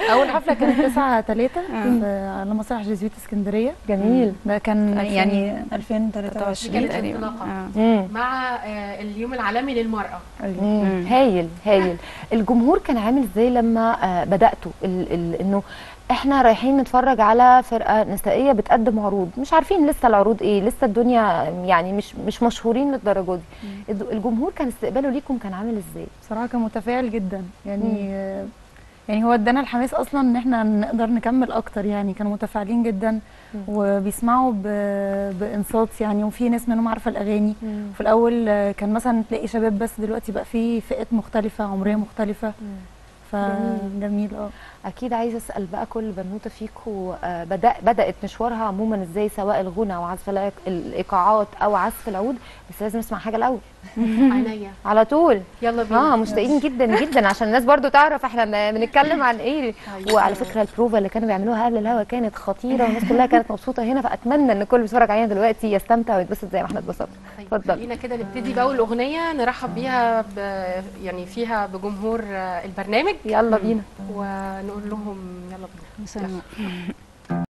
اول حفله كانت 9 3 على مسرح جيزويت اسكندريه جميل ده كان ألفين- يعني 2023 كانت تقريبا انطلاقه آه. مم. مع آه، اليوم العالمي للمراه مم. هايل هايل الجمهور كان عامل ازاي لما آه، بداتوا ال ال انه احنا رايحين نتفرج على فرقه نسائيه بتقدم عروض مش عارفين لسه العروض ايه لسه الدنيا يعني مش مش مشهورين للدرجه دي الد- الجمهور كان استقباله ليكم كان عامل ازاي بصراحه كان متفاعل جدا يعني آه، يعني هو ادانا الحماس اصلا ان احنا نقدر نكمل اكتر يعني كانوا متفاعلين جدا وبيسمعوا ب- بانصات يعني وفي ناس منهم عارفه الاغاني في الاول آه، كان مثلا تلاقي شباب بس دلوقتي بقى في فئات مختلفه عمريه مختلفه فجميل اه اكيد عايزه اسال بقى كل بنوته فيكم آه، بدا بدات مشوارها عموما ازاي سواء الغنى او عزف الإيق- الايقاعات او عزف العود بس لازم نسمع حاجه الاول عينيا على طول يلا بينا اه مشتاقين جدا جدا عشان الناس برضو تعرف احنا بن- بنتكلم عن ايه وعلى فكره البروفا اللي كانوا بيعملوها قبل الهوا كانت خطيره والناس كلها كانت مبسوطه هنا فاتمنى ان الكل بيتفرج علينا دلوقتي يستمتع ويتبسط زي ما احنا اتبسطنا طيب اتفضل خلينا كده نبتدي باول اغنيه نرحب بيها ب... يعني فيها بجمهور آه، البرنامج يلا بينا ونقول لهم يلا بينا يلا.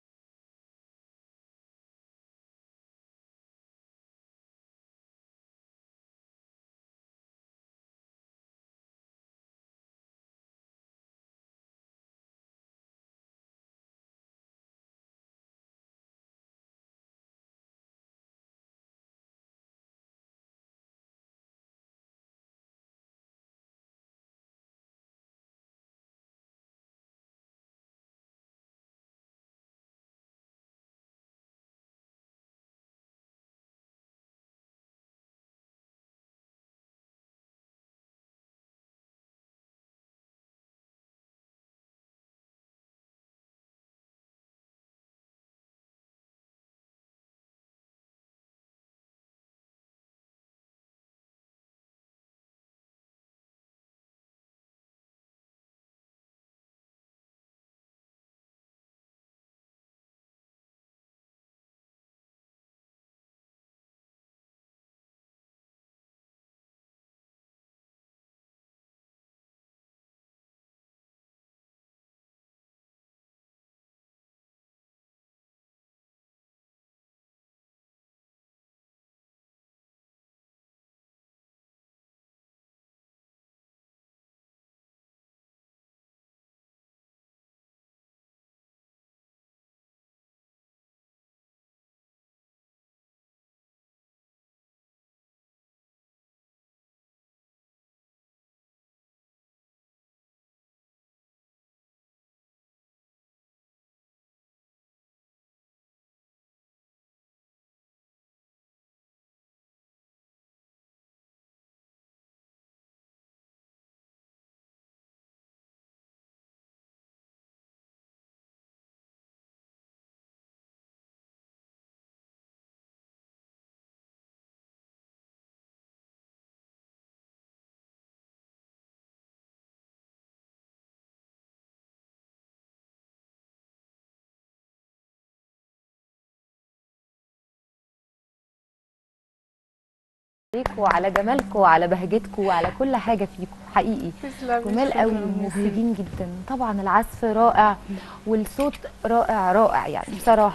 عليكم وعلى جمالكم وعلى بهجتكم وعلى كل حاجه فيكم حقيقي تسلم جمال قوي ومبهجين جدا طبعا العزف رائع والصوت رائع رائع يعني بصراحه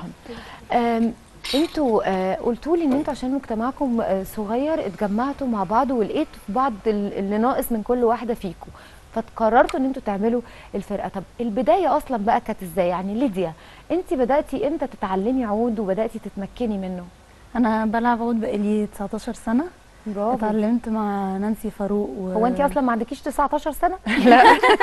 أم، انتوا آه، قلتوا لي ان انتوا عشان مجتمعكم آه، صغير اتجمعتوا مع بعض ولقيتوا في بعض ال- اللي ناقص من كل واحده فيكم فقررتوا ان انتوا تعملوا الفرقه طب البدايه اصلا بقى كانت ازاي يعني ليديا انت بداتي امتى تتعلمي عود وبداتي تتمكني منه انا بلعب عود بقالي 19 سنه برافو اتعلمت مع نانسي فاروق و... هو انت اصلا ما عندكيش 19 سنه لا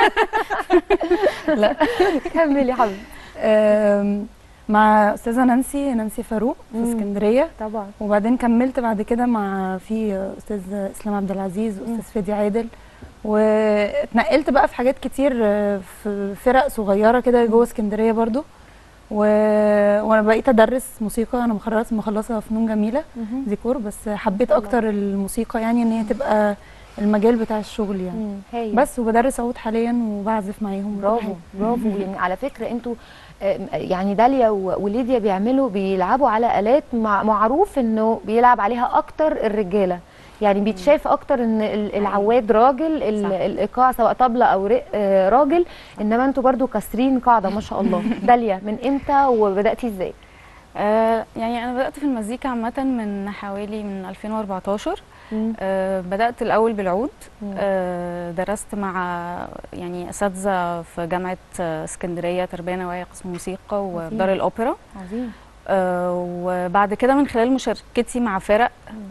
لا كملي يا حبيبتي آم، مع استاذه نانسي نانسي فاروق في مم. اسكندريه طبعا وبعدين كملت بعد كده مع في استاذ اسلام عبد العزيز واستاذ فادي عادل واتنقلت بقى في حاجات كتير آه، في فرق صغيره كده جوه اسكندريه برضو و... وانا بقيت ادرس موسيقى انا مخلصه مخلصه فنون جميله مهم. ديكور بس حبيت اكتر الموسيقى يعني ان هي تبقى المجال بتاع الشغل يعني مم، هايل. بس وبدرس عود حاليا وبعزف معاهم برافو برافو يعني على فكره انتوا آم، يعني داليا و- وليديا بيعملوا بيلعبوا على الات مع معروف انه بيلعب عليها اكتر الرجاله يعني بيتشاف اكتر ان ال- العواد راجل ال- الايقاع سواء طبله او رق آه، راجل انما انتوا برضو كاسرين قاعده ما شاء الله داليا من امتى وبداتي ازاي آه يعني انا بدات في المزيكا عامه من حوالي من 2014 آه بدات الاول بالعود آه درست مع يعني اساتذه في جامعه آه، اسكندريه تربيه نوعيه قسم موسيقى ودار الاوبرا عظيم آه وبعد كده من خلال مشاركتي مع فرق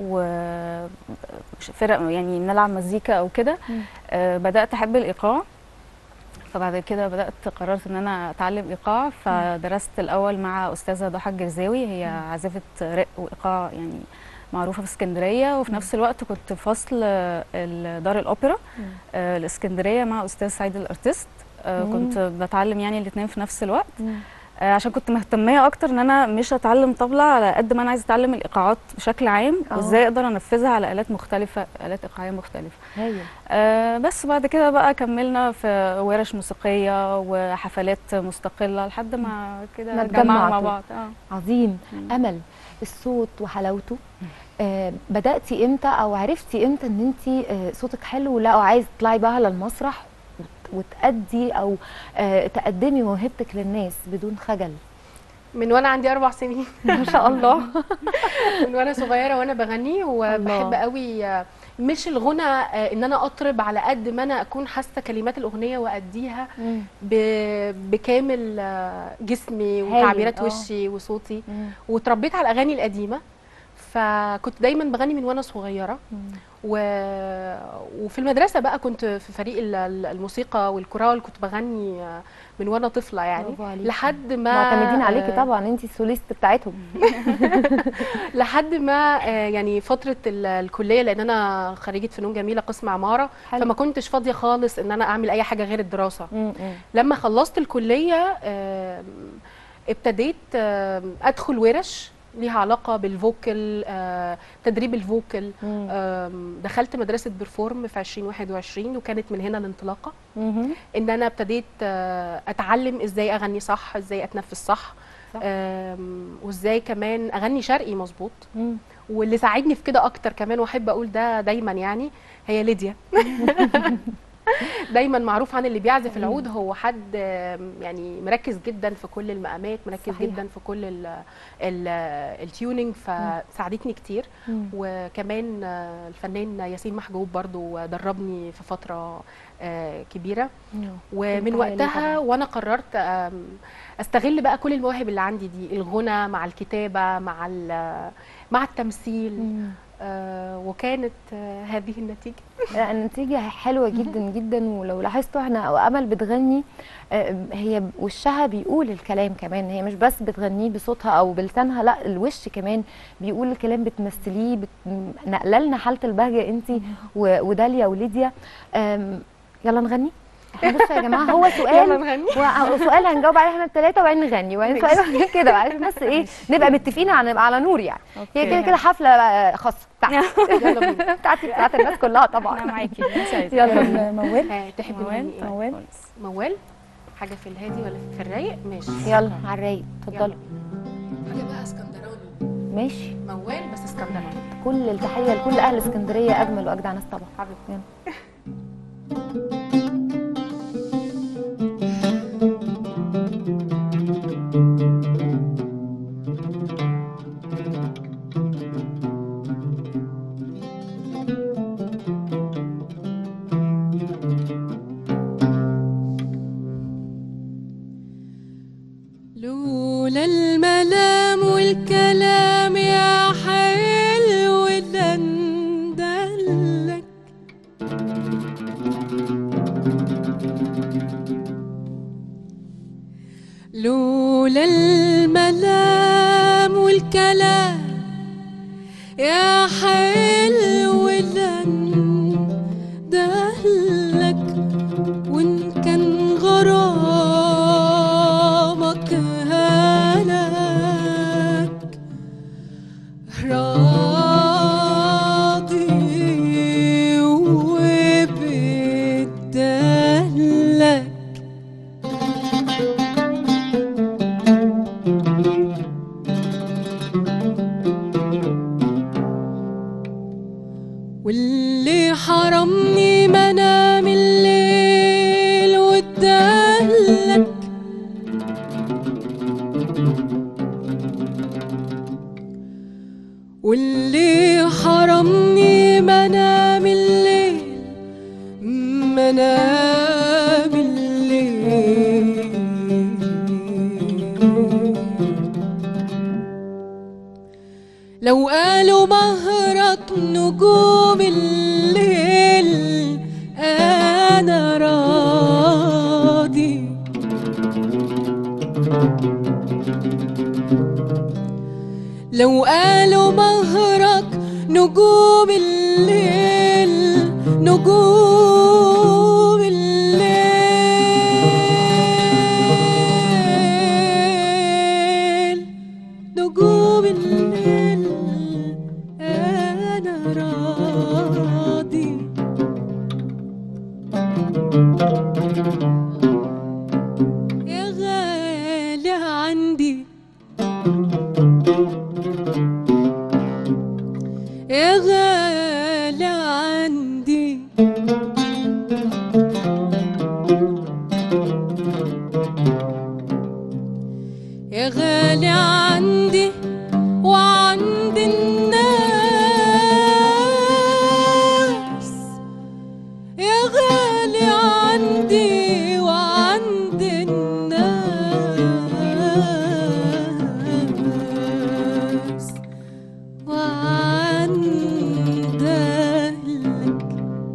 وفرق يعني نلعب مزيكا او كده آه بدات احب الايقاع فبعد كده بدات قررت ان انا اتعلم ايقاع فدرست الاول مع استاذه ضحى الجرزاوي هي عازفه رق وايقاع يعني معروفه في اسكندريه وفي نفس الوقت كنت في فصل آه، ال- دار الاوبرا آه، الاسكندريه مع استاذ سعيد الارتست آه، مم. كنت بتعلم يعني الاثنين في نفس الوقت آه، عشان كنت مهتميه اكتر ان انا مش اتعلم طبله على قد ما انا عايزه اتعلم الايقاعات بشكل عام آه. وازاي اقدر انفذها على الات مختلفه الات ايقاعيه مختلفه هايل آه بس بعد كده بقى كملنا في ورش موسيقيه وحفلات مستقله لحد ما كده ما اتجمعنا مع اتجمعتوا. بعض اه عظيم امل الصوت وحلاوته آه بداتي امتى او عرفتي امتى ان انت آه صوتك حلو لا وعايزه تطلعي بقى على المسرح وت- وتأدي او آه تقدمي موهبتك للناس بدون خجل من وانا عندي اربع سنين ما شاء الله من وانا صغيره وانا بغني وبحب الله. قوي آه، مش الغنى آه، ان انا اطرب على قد ما انا اكون حاسه كلمات الاغنيه واديها ب- بكامل آه، جسمي هايل، وتعبيرات آه. وشي وصوتي وتربيت على الاغاني القديمه فكنت دايما بغني من وانا صغيره و... وفي المدرسه بقى كنت في فريق ال- ال- الموسيقى والكورال كنت بغني آه، من وانا طفله يعني برافو عليكي. لحد ما معتمدين عليكي آه، طبعا انت السوليست بتاعتهم لحد ما آه، يعني فتره ال- الكليه لان انا خريجه فنون جميله قسم عماره حلو. فما كنتش فاضيه خالص ان انا اعمل اي حاجه غير الدراسه م- م. لما خلصت الكليه آم، ابتديت آم، ادخل ورش ليها علاقه بالفوكل آه، تدريب الفوكل مم. آم، دخلت مدرسه بيرفورم في 2021 وكانت من هنا الانطلاقه مهم. ان انا ابتديت آه، اتعلم ازاي اغني صح ازاي اتنفس صح آم، وازاي كمان اغني شرقي مظبوط مم. واللي ساعدني في كده اكتر كمان واحب اقول ده دايما يعني هي ليديا دايما معروف عن اللي بيعزف العود هو حد آم، يعني مركز جدا في كل المقامات مركز صحيح. صحيح. جدا في كل ال ال التيوننج فساعدتني كتير مم. وكمان آه، الفنان ياسين محجوب برضو دربني في فتره آه، كبيره مم. ومن كنت عالي وقتها طبعاً. وانا قررت آم، استغل بقى كل المواهب اللي عندي دي الغنى مع الكتابه مع ال- مع التمثيل مم. آه، وكانت آه، هذه النتيجه لا النتيجة حلوة جدا جدا ولو لاحظتوا احنا او امل بتغني آه، هي وشها بيقول الكلام كمان هي مش بس بتغنيه بصوتها او بلسانها لا الوش كمان بيقول الكلام بتمثليه بت... نقله لنا حالة البهجة انت و... وداليا وليديا آم، يلا نغني احنا بصوا يا جماعه هو سؤال يلا نغني. و- وسؤال هنجاوب عليه احنا الثلاثه وبعدين نغني وبعدين سؤال وبعدين كده عشان بس ايه نبقى متفقين على على نور يعني هي كده كده حفله آه، خاصه بتاعتي يلا بينا بتاعتي بتاعت الناس كلها طبعا انا معاكي اللي انت عايزاه. يلا موال آه، تحبي موال نغني ايه موال موال حاجه في الهادي ولا في الرايق ماشي يلا على الرايق اتفضلوا حاجه بقى اسكندراني ماشي موال بس اسكندراني كل التحيه لكل اهل اسكندريه اجمل واجدع ناس طبعا حبيبتي يلا. لولا الملام والكلام يا حلو ده ندلك لولا الملام والكلام يا حلو ده ندلك وإن كان غرامك هلك راضي وبدلك منام الليل لو قالوا مهرك نجوم الليل انا راضي لو قالوا مهرك نجوم الليل نجوم الليل نجوم الليل انا راضي يا غالي عندي يا غالي عندي يا غالي عندي وعند الناس يا غالي عندي وعند الناس وعند أهلك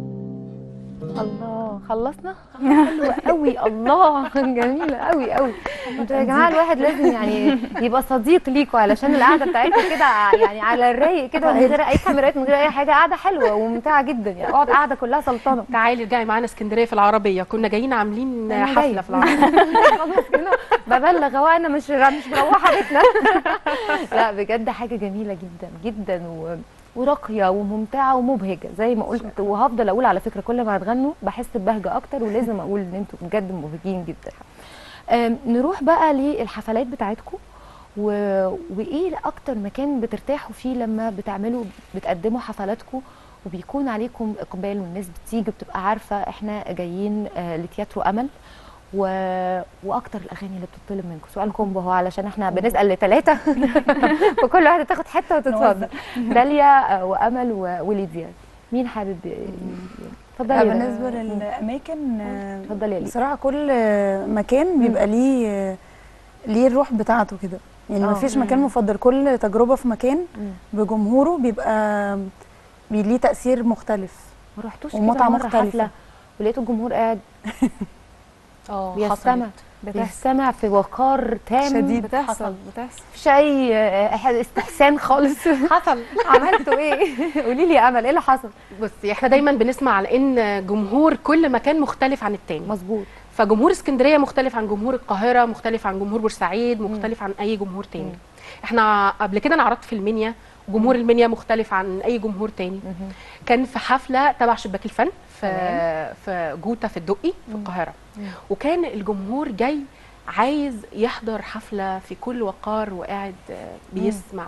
الله خلصنا حلوة قوي الله جميلة قوي قوي انتوا يا جماعة الواحد لازم يعني يبقى صديق ليكوا علشان القعدة بتاعتكم كده ع- يعني على الرايق كده من غير اي كاميرات من غير اي حاجة قعدة حلوة وممتعة جدا يعني اقعد قعدة كلها سلطنة تعالي ارجعي معانا اسكندريه في العربيه كنا جايين عاملين أنا حفله جاية. في العربيه خلاص كده ببلغ هو انا مش مش مروحه بيتنا لا بجد حاجه جميله جدا جدا و... وراقيه وممتعه ومبهجه زي ما قلت وهفضل اقول على فكره كل ما هتغنوا بحس ببهجه اكتر ولازم اقول ان انتوا بجد مبهجين جدا أم، نروح بقى للحفلات بتاعتكم و... وايه اكتر مكان بترتاحوا فيه لما بتعملوا بتقدموا حفلاتكم وبيكون عليكم اقبال والناس بتيجي بتبقى عارفه احنا جايين آه، لتياترو امل و... واكتر الاغاني اللي بتطلب منكم سؤال كومبو هو علشان احنا بنسال لثلاثه فكل واحده تاخد حته وتتفضل داليا آه، وامل و... وليديا مين حابب ي- اتفضلي لا، يا- بالنسبه للاماكن آه، اتفضلي يا ليديا بصراحه كل آه، مكان بيبقى ليه آه، ليه الروح بتاعته كده يعني آه. ما فيش مكان مفضل كل تجربه في مكان مم. بجمهوره بيبقى بي- ليه تاثير مختلف ما رحتوش ومتعة كده مرة مختلفة. حفله ولقيتوا الجمهور قاعد اه بيستمع بيستمع في وقار تام شديد. بتحصل بتحصل مفيش اي آه، استحسان خالص حصل عملتوا ايه قولي لي يا امل ايه اللي حصل بصي احنا دايما بنسمع على ان جمهور كل مكان مختلف عن التاني مظبوط فجمهور اسكندريه مختلف عن جمهور القاهره مختلف عن جمهور بورسعيد مختلف عن اي جمهور تاني احنا قبل كده انا عرضت في المنيا وجمهور المنيا مختلف عن اي جمهور تاني كان في حفله تبع شباك الفن في في جوتا في الدقي في القاهره وكان الجمهور جاي عايز يحضر حفله في كل وقار وقاعد آه، بيسمع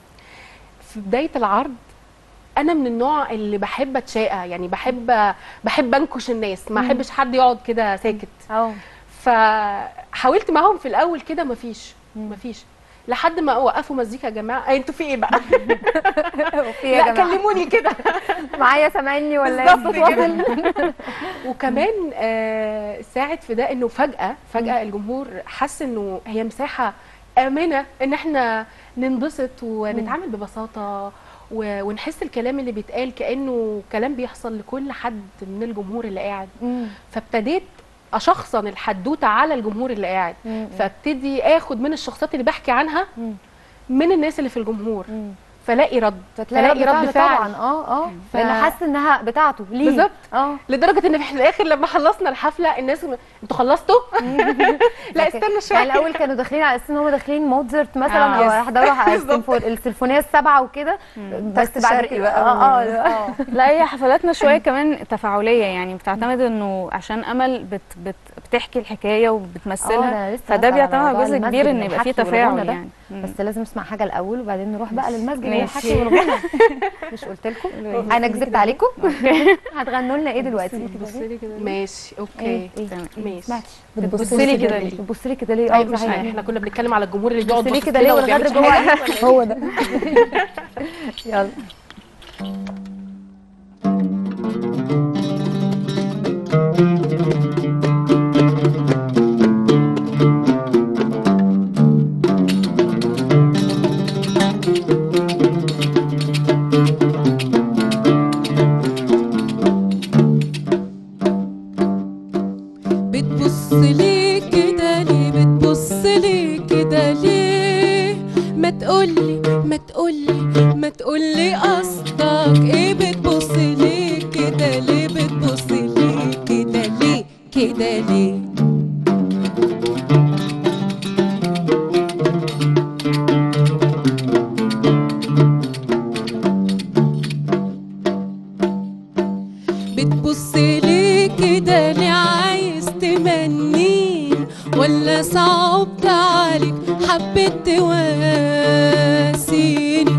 في بدايه العرض انا من النوع اللي بحب اتشاقى يعني بحب بحب انكش الناس ما احبش حد يقعد كده ساكت اه فحاولت معاهم في الاول كده مفيش مفيش لحد ما وقفوا مزيكا يا جماعه أي انتوا في ايه بقى في يا لا جماعه كلموني كده معايا سامعني ولا بالظبط الصوت كده. واصل وكمان آه ساعد في ده انه فجاه فجاه الجمهور حس انه هي مساحه امنه ان احنا ننبسط ونتعامل ببساطه و- ونحس الكلام اللي بيتقال كانه كلام بيحصل لكل حد من الجمهور اللي قاعد مم. فابتديت اشخصن الحدوته على الجمهور اللي قاعد مم. فابتدي اخد من الشخصيات اللي بحكي عنها مم. من الناس اللي في الجمهور مم. فلاقي رد فتلاقي رد فعل فعل. طبعا اه اه ف- لان حاسس انها بتاعته ليه بالظبط. اه لدرجه ان في الاخر لما خلصنا الحفله الناس م- انتوا خلصتوا لا استنى شويه يعني الاول كانوا داخلين على اساس ان هم داخلين موتزارت مثلا آه. او يس. هيحضروا السيمفو- السيمفونيه السبعه وكده بس تخت بعد شرقي كده بقى اه اه لا هي حفلاتنا شويه كمان تفاعليه يعني بتعتمد انه عشان امل بت بت بتحكي الحكايه آه، وبتمثلها أنا لسه فده هسأل على بيعتمد موضوع جزء المسجد كبير ان من يبقى فيه الحكي والغنى تفاعل ده. يعني مم. بس لازم نسمع حاجه الاول وبعدين نروح بقى للمسجد ماشي. والحكي والغنى مش قلت لكم انا كذبت عليكم هتغنوا لنا ايه دلوقتي ماشي ايه اوكي ايه ماشي سمعتش بتبصي لي كده ليه بتبصي لي كده ليه ايوه اه مش صحيح احنا كنا بنتكلم على الجمهور اللي بيقعد بتبصي لي باصص كده لنا ليه وما والغدر بيعملش جوه حاجة. هو ده يلا كده ليه بتبص ليه كده ليه عايز تمنيني ولا صعبت عليك حبيت تواسيني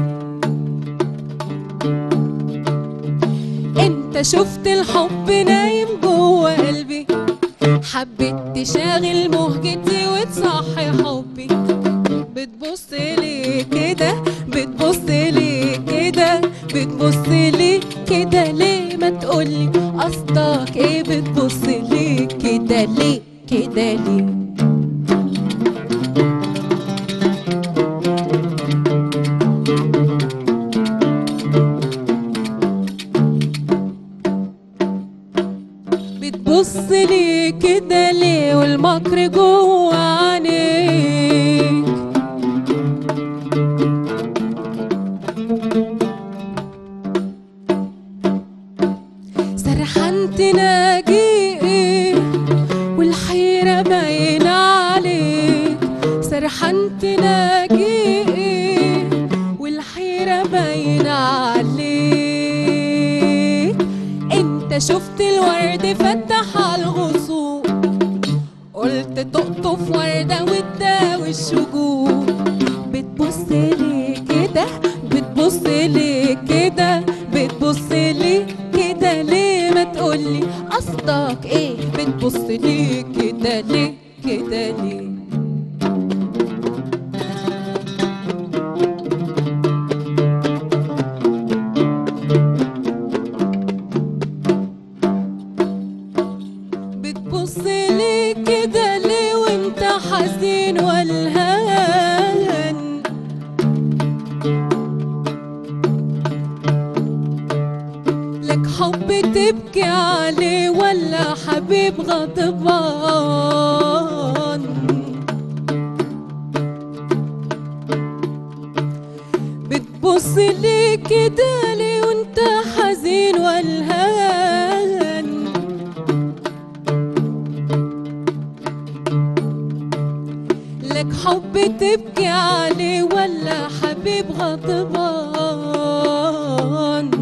انت شفت الحب نايم جوه قلبي حبيت تشاغل مهجتي وتصحي حبي بتبص ليه كده بتبص ليه كده بتبص ليه كده ليه ما تقولي قصدك ايه بتبص ليه كده ليه كده ليه بتبص ليه كده ليه والمكر جوه عينيك سرحان تلاقيه والحيرة باينة عليك سرحان تلاقيه والحيرة باينة عليك انت شفت الورد فتح على الغصون قلت تقطف وردة وتداوي الشجون بتبص ليه كده بتبص ليه كده بتبص ليه كده ليه ما تقولي قصدك ايه بتبص ليه كده ليه كده ليه بتبص ليه كده ليه وانت حزين والهان لك حب تبكي عليه ولا حبيب غضبان بتبص ليه كده ليه وانت حزين والهان لك حب تبكي عليه ولا حبيب غضبان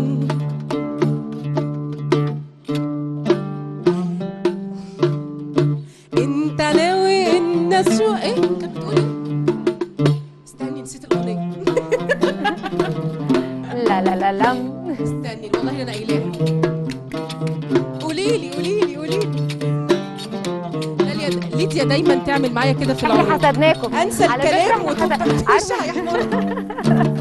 انت ناوي الناس شو ايه كانت بتقولي استني نسيت الاغنيه لا لا لا لا استني والله انا قايلاها قولي لي قولي لي قولي لي ليديا ليديا دايما تعمل معايا كده في احنا العمر حسدناكم انسى على فكرة الكلام إحنا وتبقى حسد- بتخش يا حمار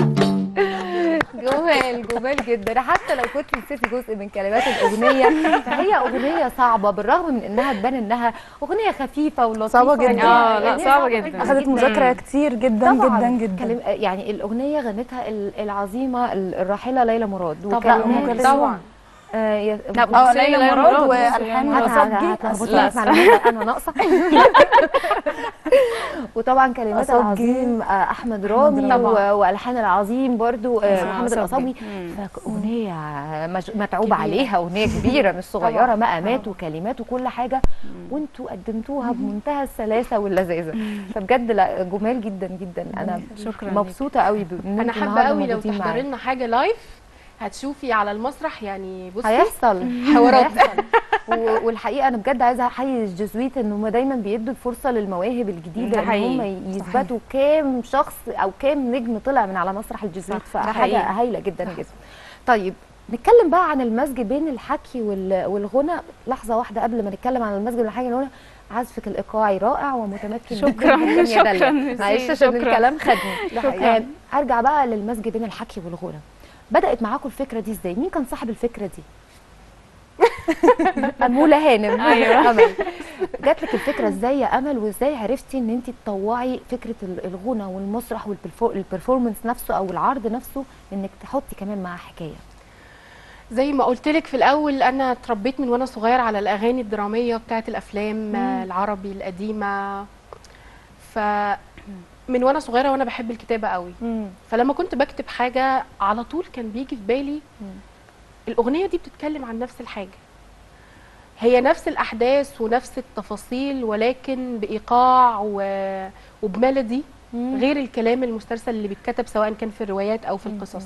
جمال جمال جدا حتى لو كنت نسيتي جزء من كلمات الاغنيه فهي اغنيه صعبه بالرغم من انها تبان انها اغنيه خفيفه ولطيفه صعبة جدا. يعني آه، لا، يعني صعبة جدا. اخذت مذاكره كتير جدا طبعاً. جدا جدا كلم... يعني الاغنيه غنتها ال- العظيمه ال- الراحله ليلى مراد طبعاً. أم وكلمات كلثوم. طبعا آه يا... اه ليلى مراد والحان هات- هات- وصبجي هتلخبطي لا، لك معلومات انا ناقصه وطبعا كلمات أصابجي. العظيم آه، احمد رامي رامي. و- والحان العظيم برضو آه، طبعاً. محمد أصابجي. القصبي فاغنيه مج- متعوب عليها اغنيه كبيره مش صغيره مقامات وكلمات وكل حاجه وانتوا قدمتوها بمنتهى السلاسه واللذاذه فبجد لا جمال جدا جدا انا شكراً مبسوطه قوي بان انا انتوا حابه النهارده قوي لو موجودين تحضري معايا. لنا حاجه لايف هتشوفي على المسرح يعني بصي هيحصل حوارات. هيحصل. و- والحقيقه انا بجد عايزه احيي الجزويت ان هم دايما بيدوا الفرصه للمواهب الجديده ده ان حقيقي. هم يثبتوا كام شخص او كام نجم طلع من على مسرح الجزويت صح، ده فحاجه حقيقي. هايله جدا جدا طيب نتكلم بقى عن المزج بين الحكي وال- والغنى لحظه واحده قبل ما نتكلم عن المزج بين الحكي والغنى عزفك الايقاعي رائع ومتمكن جداً شكراً، جداً يا شكراً، داليا. ميرسي، معلش عشان شكراً. الكلام خدني شكراً. آه، ارجع بقى للمزج بين الحكي والغنى بدات معاكم الفكره دي ازاي مين كان صاحب الفكره دي أمولة هانم أيوة. أمل جات لك الفكرة ازاي يا أمل وازاي عرفتي ان انت تطوعي فكرة ال- الغنى والمسرح والبرفورمانس نفسه او العرض نفسه انك تحطي كمان معاه حكاية زي ما قلت لك في الاول انا اتربيت من وانا صغير على الاغاني الدراميه بتاعه الافلام آه، العربي القديمه ف من وانا صغيره وانا بحب الكتابه قوي فلما كنت بكتب حاجه على طول كان بيجي في بالي الاغنيه دي بتتكلم عن نفس الحاجه هي نفس الاحداث ونفس التفاصيل ولكن بايقاع و... وبميلودي غير الكلام المسترسل اللي بيتكتب سواء كان في الروايات او في القصص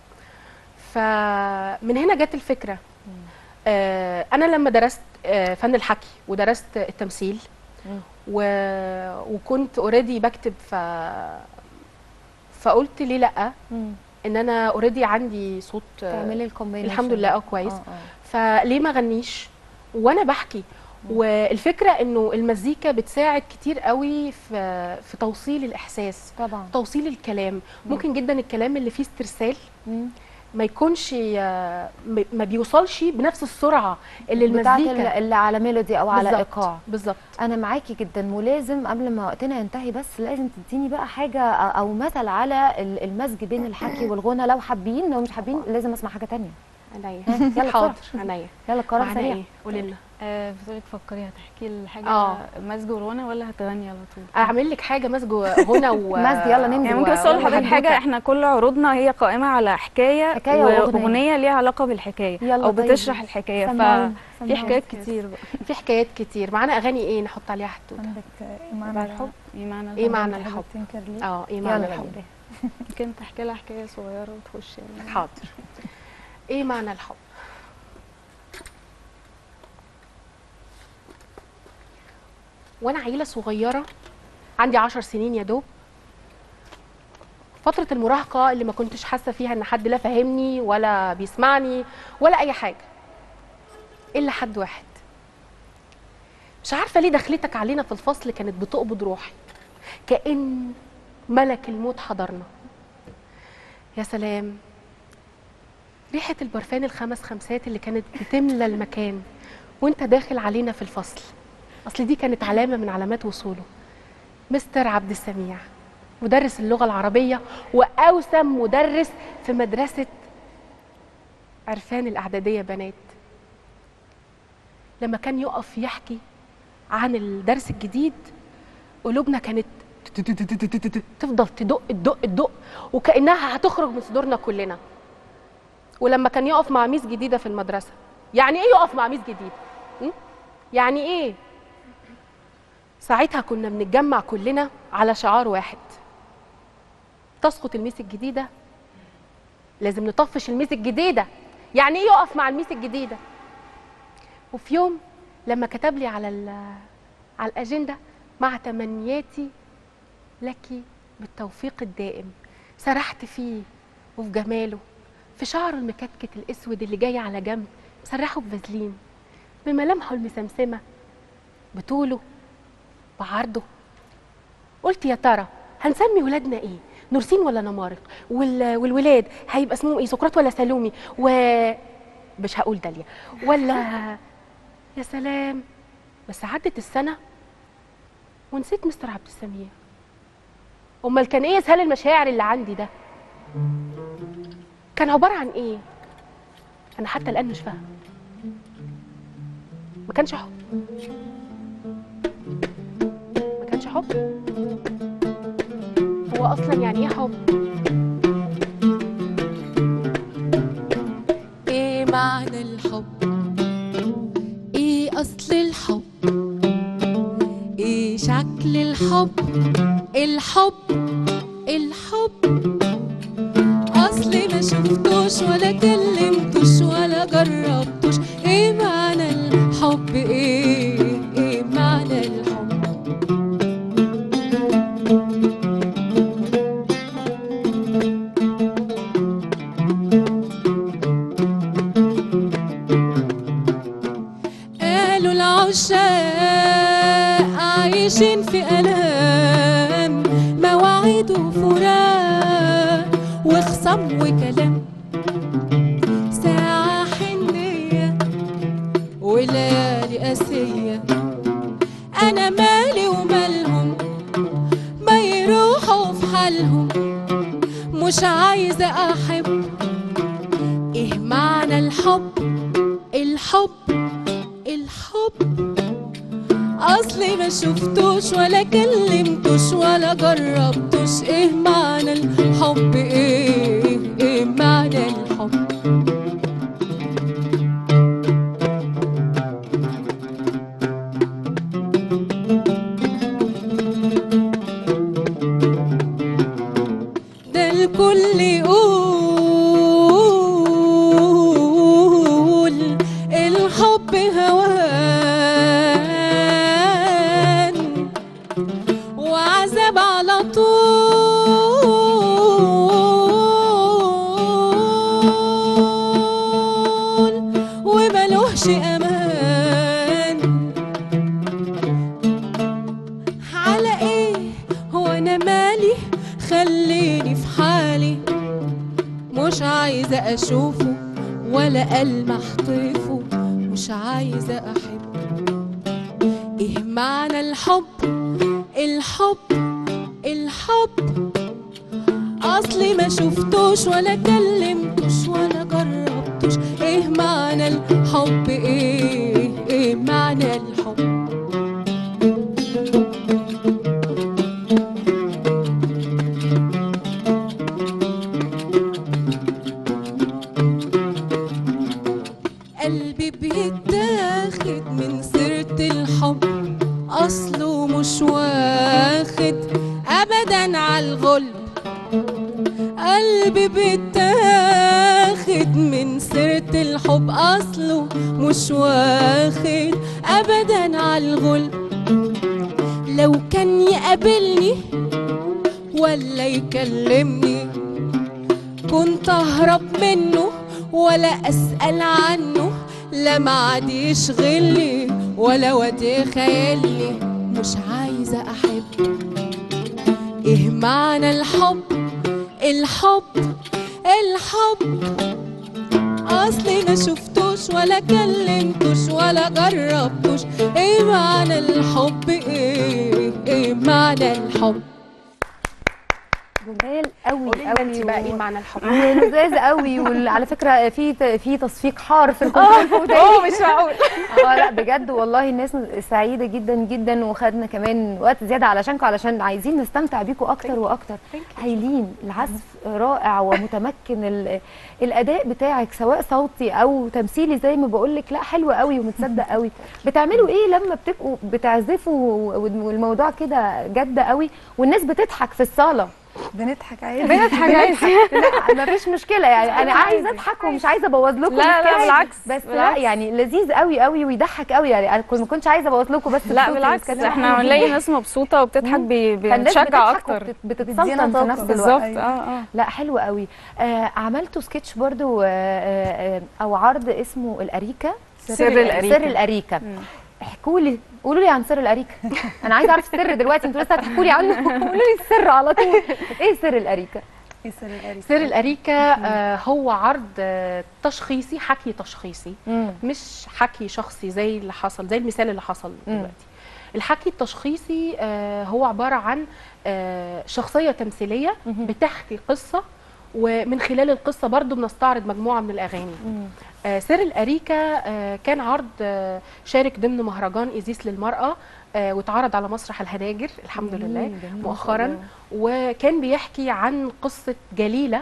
فمن هنا جت الفكره آه انا لما درست آه فن الحكي ودرست التمثيل و... وكنت اوريدي بكتب ف فقلت ليه لا ان انا اوريدي عندي صوت آه، تعملي الكومبينيشن الحمد لله اه كويس آه، فليه ما غنيش وانا بحكي والفكره انه المزيكا بتساعد كتير قوي في في توصيل الاحساس طبعا توصيل الكلام ممكن جدا الكلام اللي فيه استرسال ما يكونش آه، م- ما بيوصلش بنفس السرعه اللي بتاعت المزيكا اللي على ميلودي او على بالظبط، ايقاع بالظبط انا معاكي جدا ولازم قبل ما وقتنا ينتهي بس لازم تديني بقى حاجه او مثل على ال- المزج بين الحكي والغنى لو حابين لو مش حابين لازم اسمع حاجه تانية عينيا يلا حاضر بسرعة. عينيا يلا القرار معانا سريع ايه قولي لنا آه بتقولك فكري هتحكي الحاجه آه. مزج وغنى ولا هتغني على طول اعمل لك حاجه مزج غنى و مزج، يلا ننزل. يعني ممكن بس اقول لحضرتك حاجه احنا كل عروضنا هي قائمه على حكايه, حكاية وأغنية. واغنيه ليها علاقه بالحكايه يلا او طيب. بتشرح الحكايه سمعونا، ففي سمعونا. حكايات كتير بقى في حكايات كتير معانا اغاني ايه نحط عليها حدوته عندك ايه معنى الحب ايه معنى ايه الحب؟ معنى حاجة الحب تنكر ليه اه ايه يلا معنى بينا. الحب ممكن تحكي لها حكايه صغيره وتخش يعني حاضر ايه معنى الحب وانا عيله صغيره عندي عشر سنين يا دوب فتره المراهقه اللي ما كنتش حاسه فيها ان حد لا فاهمني ولا بيسمعني ولا اي حاجه الا حد واحد مش عارفه ليه دخلتك علينا في الفصل كانت بتقبض روحي كأن ملك الموت حضرنا يا سلام ريحة البرفان الخمس خمسات اللي كانت بتملى المكان وانت داخل علينا في الفصل اصل دي كانت علامة من علامات وصوله مستر عبد السميع مدرس اللغة العربية وأوسم مدرس في مدرسة عرفان الإعدادية بنات لما كان يقف يحكي عن الدرس الجديد قلوبنا كانت تفضل تدق تدق تدق وكأنها هتخرج من صدورنا كلنا ولما كان يقف مع ميس جديدة في المدرسة يعني ايه يقف مع ميس جديدة م? يعني ايه ساعتها كنا بنتجمع كلنا على شعار واحد تسقط الميس الجديدة لازم نطفش الميس الجديدة يعني ايه يقف مع الميس الجديدة وفي يوم لما كتب لي على ال- على الأجندة مع تمنياتي لك بالتوفيق الدائم سرحت فيه وفي جماله في شعره المكتكت الاسود اللي جاي على جنب سرحه بفازلين بملامحه المسمسمه بطوله بعرضه قلت يا ترى هنسمي ولادنا ايه نورسين ولا نمارق وال... والولاد هيبقى اسمهم ايه سقراط ولا سالومي و مش هقول داليا ولا يا سلام بس عدت السنه ونسيت مستر عبد السميع امال كان ايه اسهال المشاعر اللي عندي ده كان عباره عن ايه انا حتى الان مش فاهمه ما كانش حب ما كانش حب هو اصلا يعني ايه حب ايه معنى الحب ايه اصل الحب ايه شكل الحب الحب الحب اصلي ما شفتوش ولا كلمتوش ولا جربتوش ايه معنى الحب ايه ايه معنى الحب قالوا العشاق عايشين في ألام مواعيد وفراق وخصام وكلام ساعة حنية وليالي قاسية أنا مالي ومالهم ما يروحوا في حالهم مش عايزة أحب إيه معنى الحب الحب الحب اصلي ما شفتوش ولا كلمتوش ولا جربتوش ايه معنى الحب ايه ايه معنى الحب اشوفه ولا ألمح طيفه مش عايزة احب ايه معنى الحب الحب الحب اصلي ما شفتوش ولا كلمتوش ولا جربتوش ايه معنى الحب ايه ايه معنى الحب قلبي بيتاخد من سيرة الحب أصله مش واخد أبدا عالغلب قلبي بيتاخد من سيرة الحب أصله مش واخد أبدا عالغلب لو كان يقابلني ولا يكلمني كنت أهرب منه ولا أسأل عنه لا معاد يشغلني ولا ودي خيالي مش عايزة أحب إيه معنى الحب الحب الحب أصلي ما شفتوش ولا كلمتوش ولا جربتوش إيه معنى الحب إيه إيه معنى الحب جمال قوي قولي لنا قوي انت بقى ايه معنى الحب ولذاذ قوي وعلى فكره في في تصفيق حار في الكونتنت اوه مش معقول اه لا بجد والله الناس سعيده جدا جدا وخدنا كمان وقت زياده علشانكم علشان عايزين نستمتع بيكم اكتر واكتر هايلين العزف رائع ومتمكن ال- الاداء بتاعك سواء صوتي او تمثيلي زي ما بقول لك لا حلو قوي ومتصدق قوي بتعملوا ايه لما بتبقوا بتعزفوا والموضوع كده جد قوي والناس بتضحك في الصاله بنضحك عادي بنضحك عادي لا مفيش مشكله يعني انا عايزه اضحك ومش عايزه ابوظ لكم لا، لا، السكتش. بالعكس، بس لا بالعكس. يعني لذيذ قوي قوي ويضحك قوي يعني انا كنت- ما كنتش عايزه ابوظ لكم بس لا بصوتي بالعكس والسكتش. احنا بنلاقي ناس مبسوطه وبتضحك بي- فالناس بنشجع بتضحك اكتر وبتت- بتتسلطن بتدينا في طاقة. نفس بالظبط الوقت اه اه لا حلو قوي آه عملتوا سكتش برضو آه آه آه، او عرض اسمه الاريكه سر الأريكة. سر الاريكه احكوا لي قولوا لي عن سر الاريكه انا عايزه اعرف السر دلوقتي انتوا لسه هتحكوا لي عنه قولوا لي السر على طول ايه سر الاريكه ايه سر الأريكة؟ سر الأريكة آه هو عرض آه تشخيصي حكي تشخيصي مم. مش حكي شخصي زي اللي حصل زي المثال اللي حصل دلوقتي الحكي التشخيصي آه هو عبارة عن آه شخصية تمثيلية بتحكي قصة ومن خلال القصة برضو بنستعرض مجموعة من الأغاني آه سر الأريكة آه كان عرض آه شارك ضمن مهرجان إيزيس للمرأة آه واتعرض على مسرح الهناجر الحمد جميل، لله جميل، ما شاء مؤخرا الله. وكان بيحكي عن قصة جليلة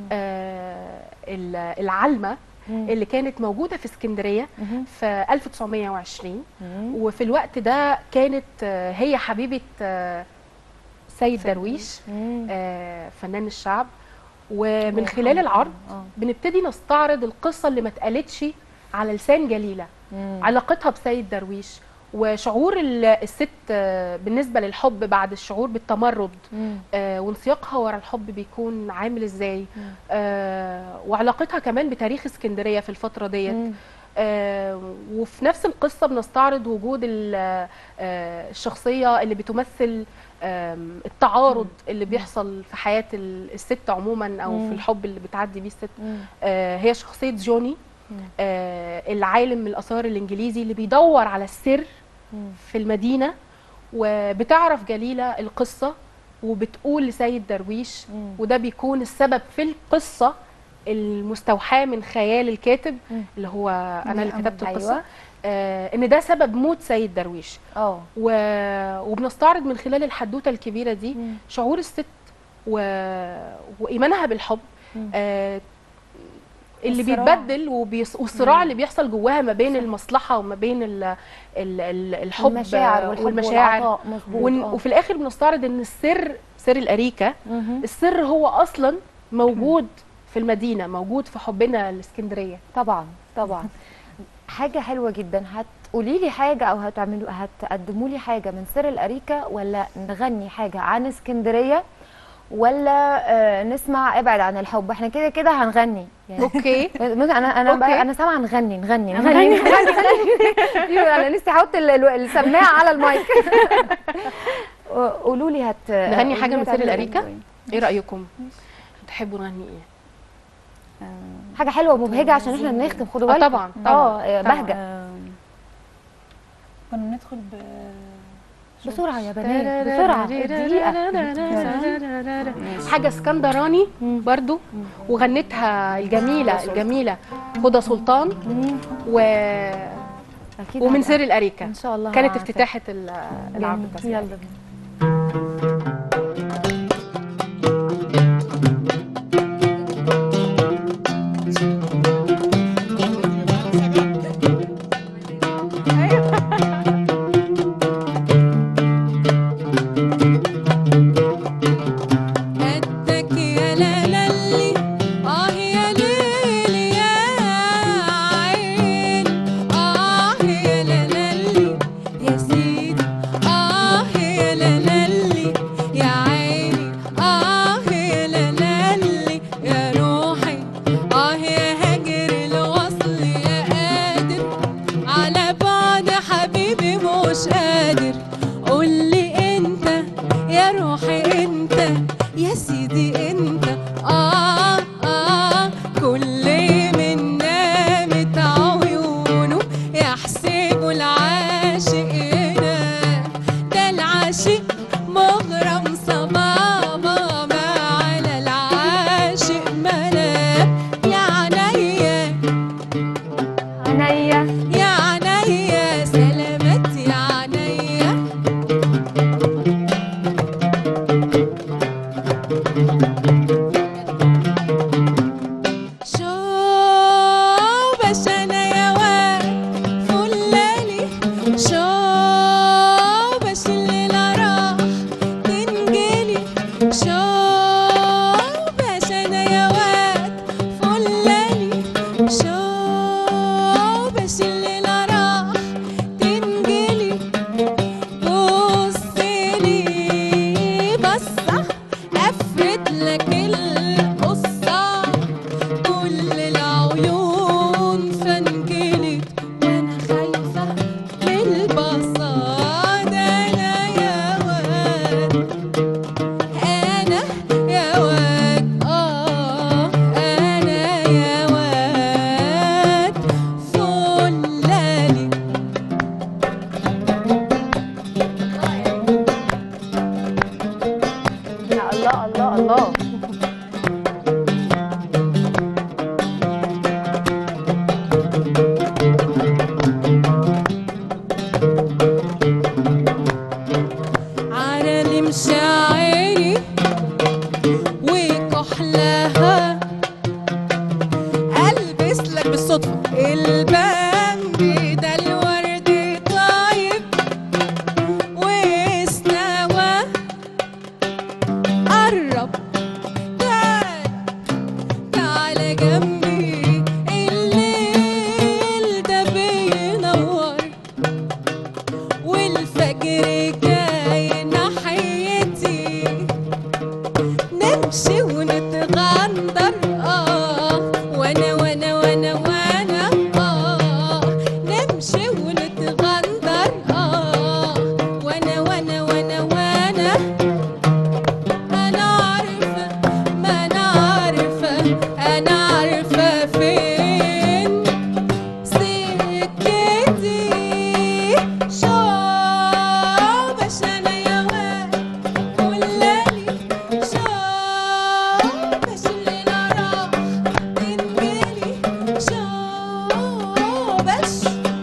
آه ال- العلمة اللي كانت موجودة في اسكندرية في 1920 وفي الوقت ده كانت آه، هي حبيبة آه، سيد درويش آه، فنان الشعب ومن خلال العرض بنبتدي نستعرض القصة اللي ما اتقالتش على لسان جليلة علاقتها بسيد درويش وشعور ال- الست آه، بالنسبة للحب بعد الشعور بالتمرد آه، وانسياقها ورا الحب بيكون عامل ازاي آه، وعلاقتها كمان بتاريخ اسكندرية في الفترة ديت آه، وفي نفس القصة بنستعرض وجود ال- آه، الشخصية اللي بتمثل آم، التعارض اللي بيحصل في حياة ال- الست عموما أو مم. في الحب اللي بتعدي بيه الست آه، هي شخصية جوني آه، العالم الآثار الإنجليزي اللي بيدور على السر في المدينة وبتعرف جليلة القصة وبتقول لسيد درويش وده بيكون السبب في القصة المستوحاة من خيال الكاتب اللي هو أنا اللي كتبت القصة أيوة. آه إن ده سبب موت سيد درويش اه و... وبنستعرض من خلال الحدوته الكبيره دي شعور الست و... وايمانها بالحب آه اللي والصراع. بيتبدل وبيص... والصراع اللي بيحصل جواها ما بين المصلحه وما بين ال... ال... ال... الحب المشاعر والحب والمشاعر والعطاء، مظبوط، ون... آه. وفي الاخر بنستعرض ان السر سر الاريكه السر هو اصلا موجود في المدينه موجود في حبنا لاسكندريه طبعا طبعا حاجه حلوه جدا هتقولي لي حاجه او هتعملوا هتقدموا لي حاجه من سر الاريكه ولا نغني حاجه عن اسكندريه ولا آه نسمع ابعد عن الحب احنا كده كده هنغني يعني اوكي ممكن انا انا أوكي. انا سامعه نغني نغني نغني نغني انا لسه هحط ال- ال- السماعه على المايك قولوا لي هت نغني قولوا حاجه لي من سر هتعملوا الاريكه إيه؟ ايه رايكم تحبوا نغني ايه حاجه حلوه ومبهجه عشان احنا بنختم خدوا آه بالكم طبعاً، اه طبعاً، آه، طبعاً. بهجه كنا بندخل ب بسرعه يا بنات بسرعه دقيقه حاجه اسكندراني برضو وغنتها الجميله الجميله هدى سلطان و اكيد ومن عارفة. سر الاريكه ان شاء الله كانت عارفة. افتتاحه ال- العرض جميل. بس يلا بينا قدك يا لالي اه يا ليل يا عين اه يا لالي يا سيدي اه يا لالي يا عيني اه يا لالي يا روحي اه يا هاجر الوصل يا قادر على بعد حبيبي مش قادر قولي انت يا روحي انت يا سيدي انت اه اه كل من نامت عيونه يحسبوا العاشق هنا ده العاشق مغرم صبابة ما على العاشق منام يا عينيا عينيا يا عينيا سلامات يا عينيا شو باش انا يا واد فلالي شو باش الليلة راح تنجلي شو باش انا يا واد فلالي شو باش الليلة راح تنجلي بصلي بصة قفت لك القصة كل العيون فانجلت وانا خايفة من البصاد انا يا واد انا يا واد اه انا يا واد فلالي يا الله الله الله على المشاعري وكحلها البس لك بالصدفه البند ده الورد طايب واستوى قرب تعال تعال جنبي الليل ده بينور والفجر جاي ناحيتي نمشي ونتغندر اه وانا وانا وانا وانا اه نمشي ونتغندر اه وانا وانا وانا وانا انا عارفه ما انا عارفه انا عارفه فين سكتي شو باش انا يا واد فلالي شو باش الليلة راح تنجلي شو باش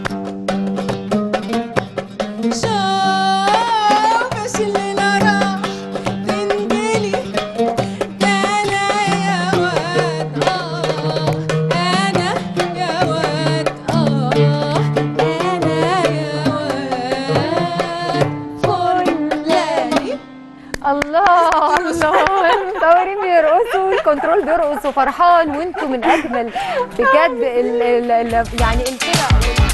شو باش الليلة راح تنجلي ده انا يا واد اه انا يا واد اه انا يا واد فلالي الله الله المصورين بيرقصوا الكنترول بيرقص وفرحان وانتوا من اجمل بجد ال ال ال يعني الفرق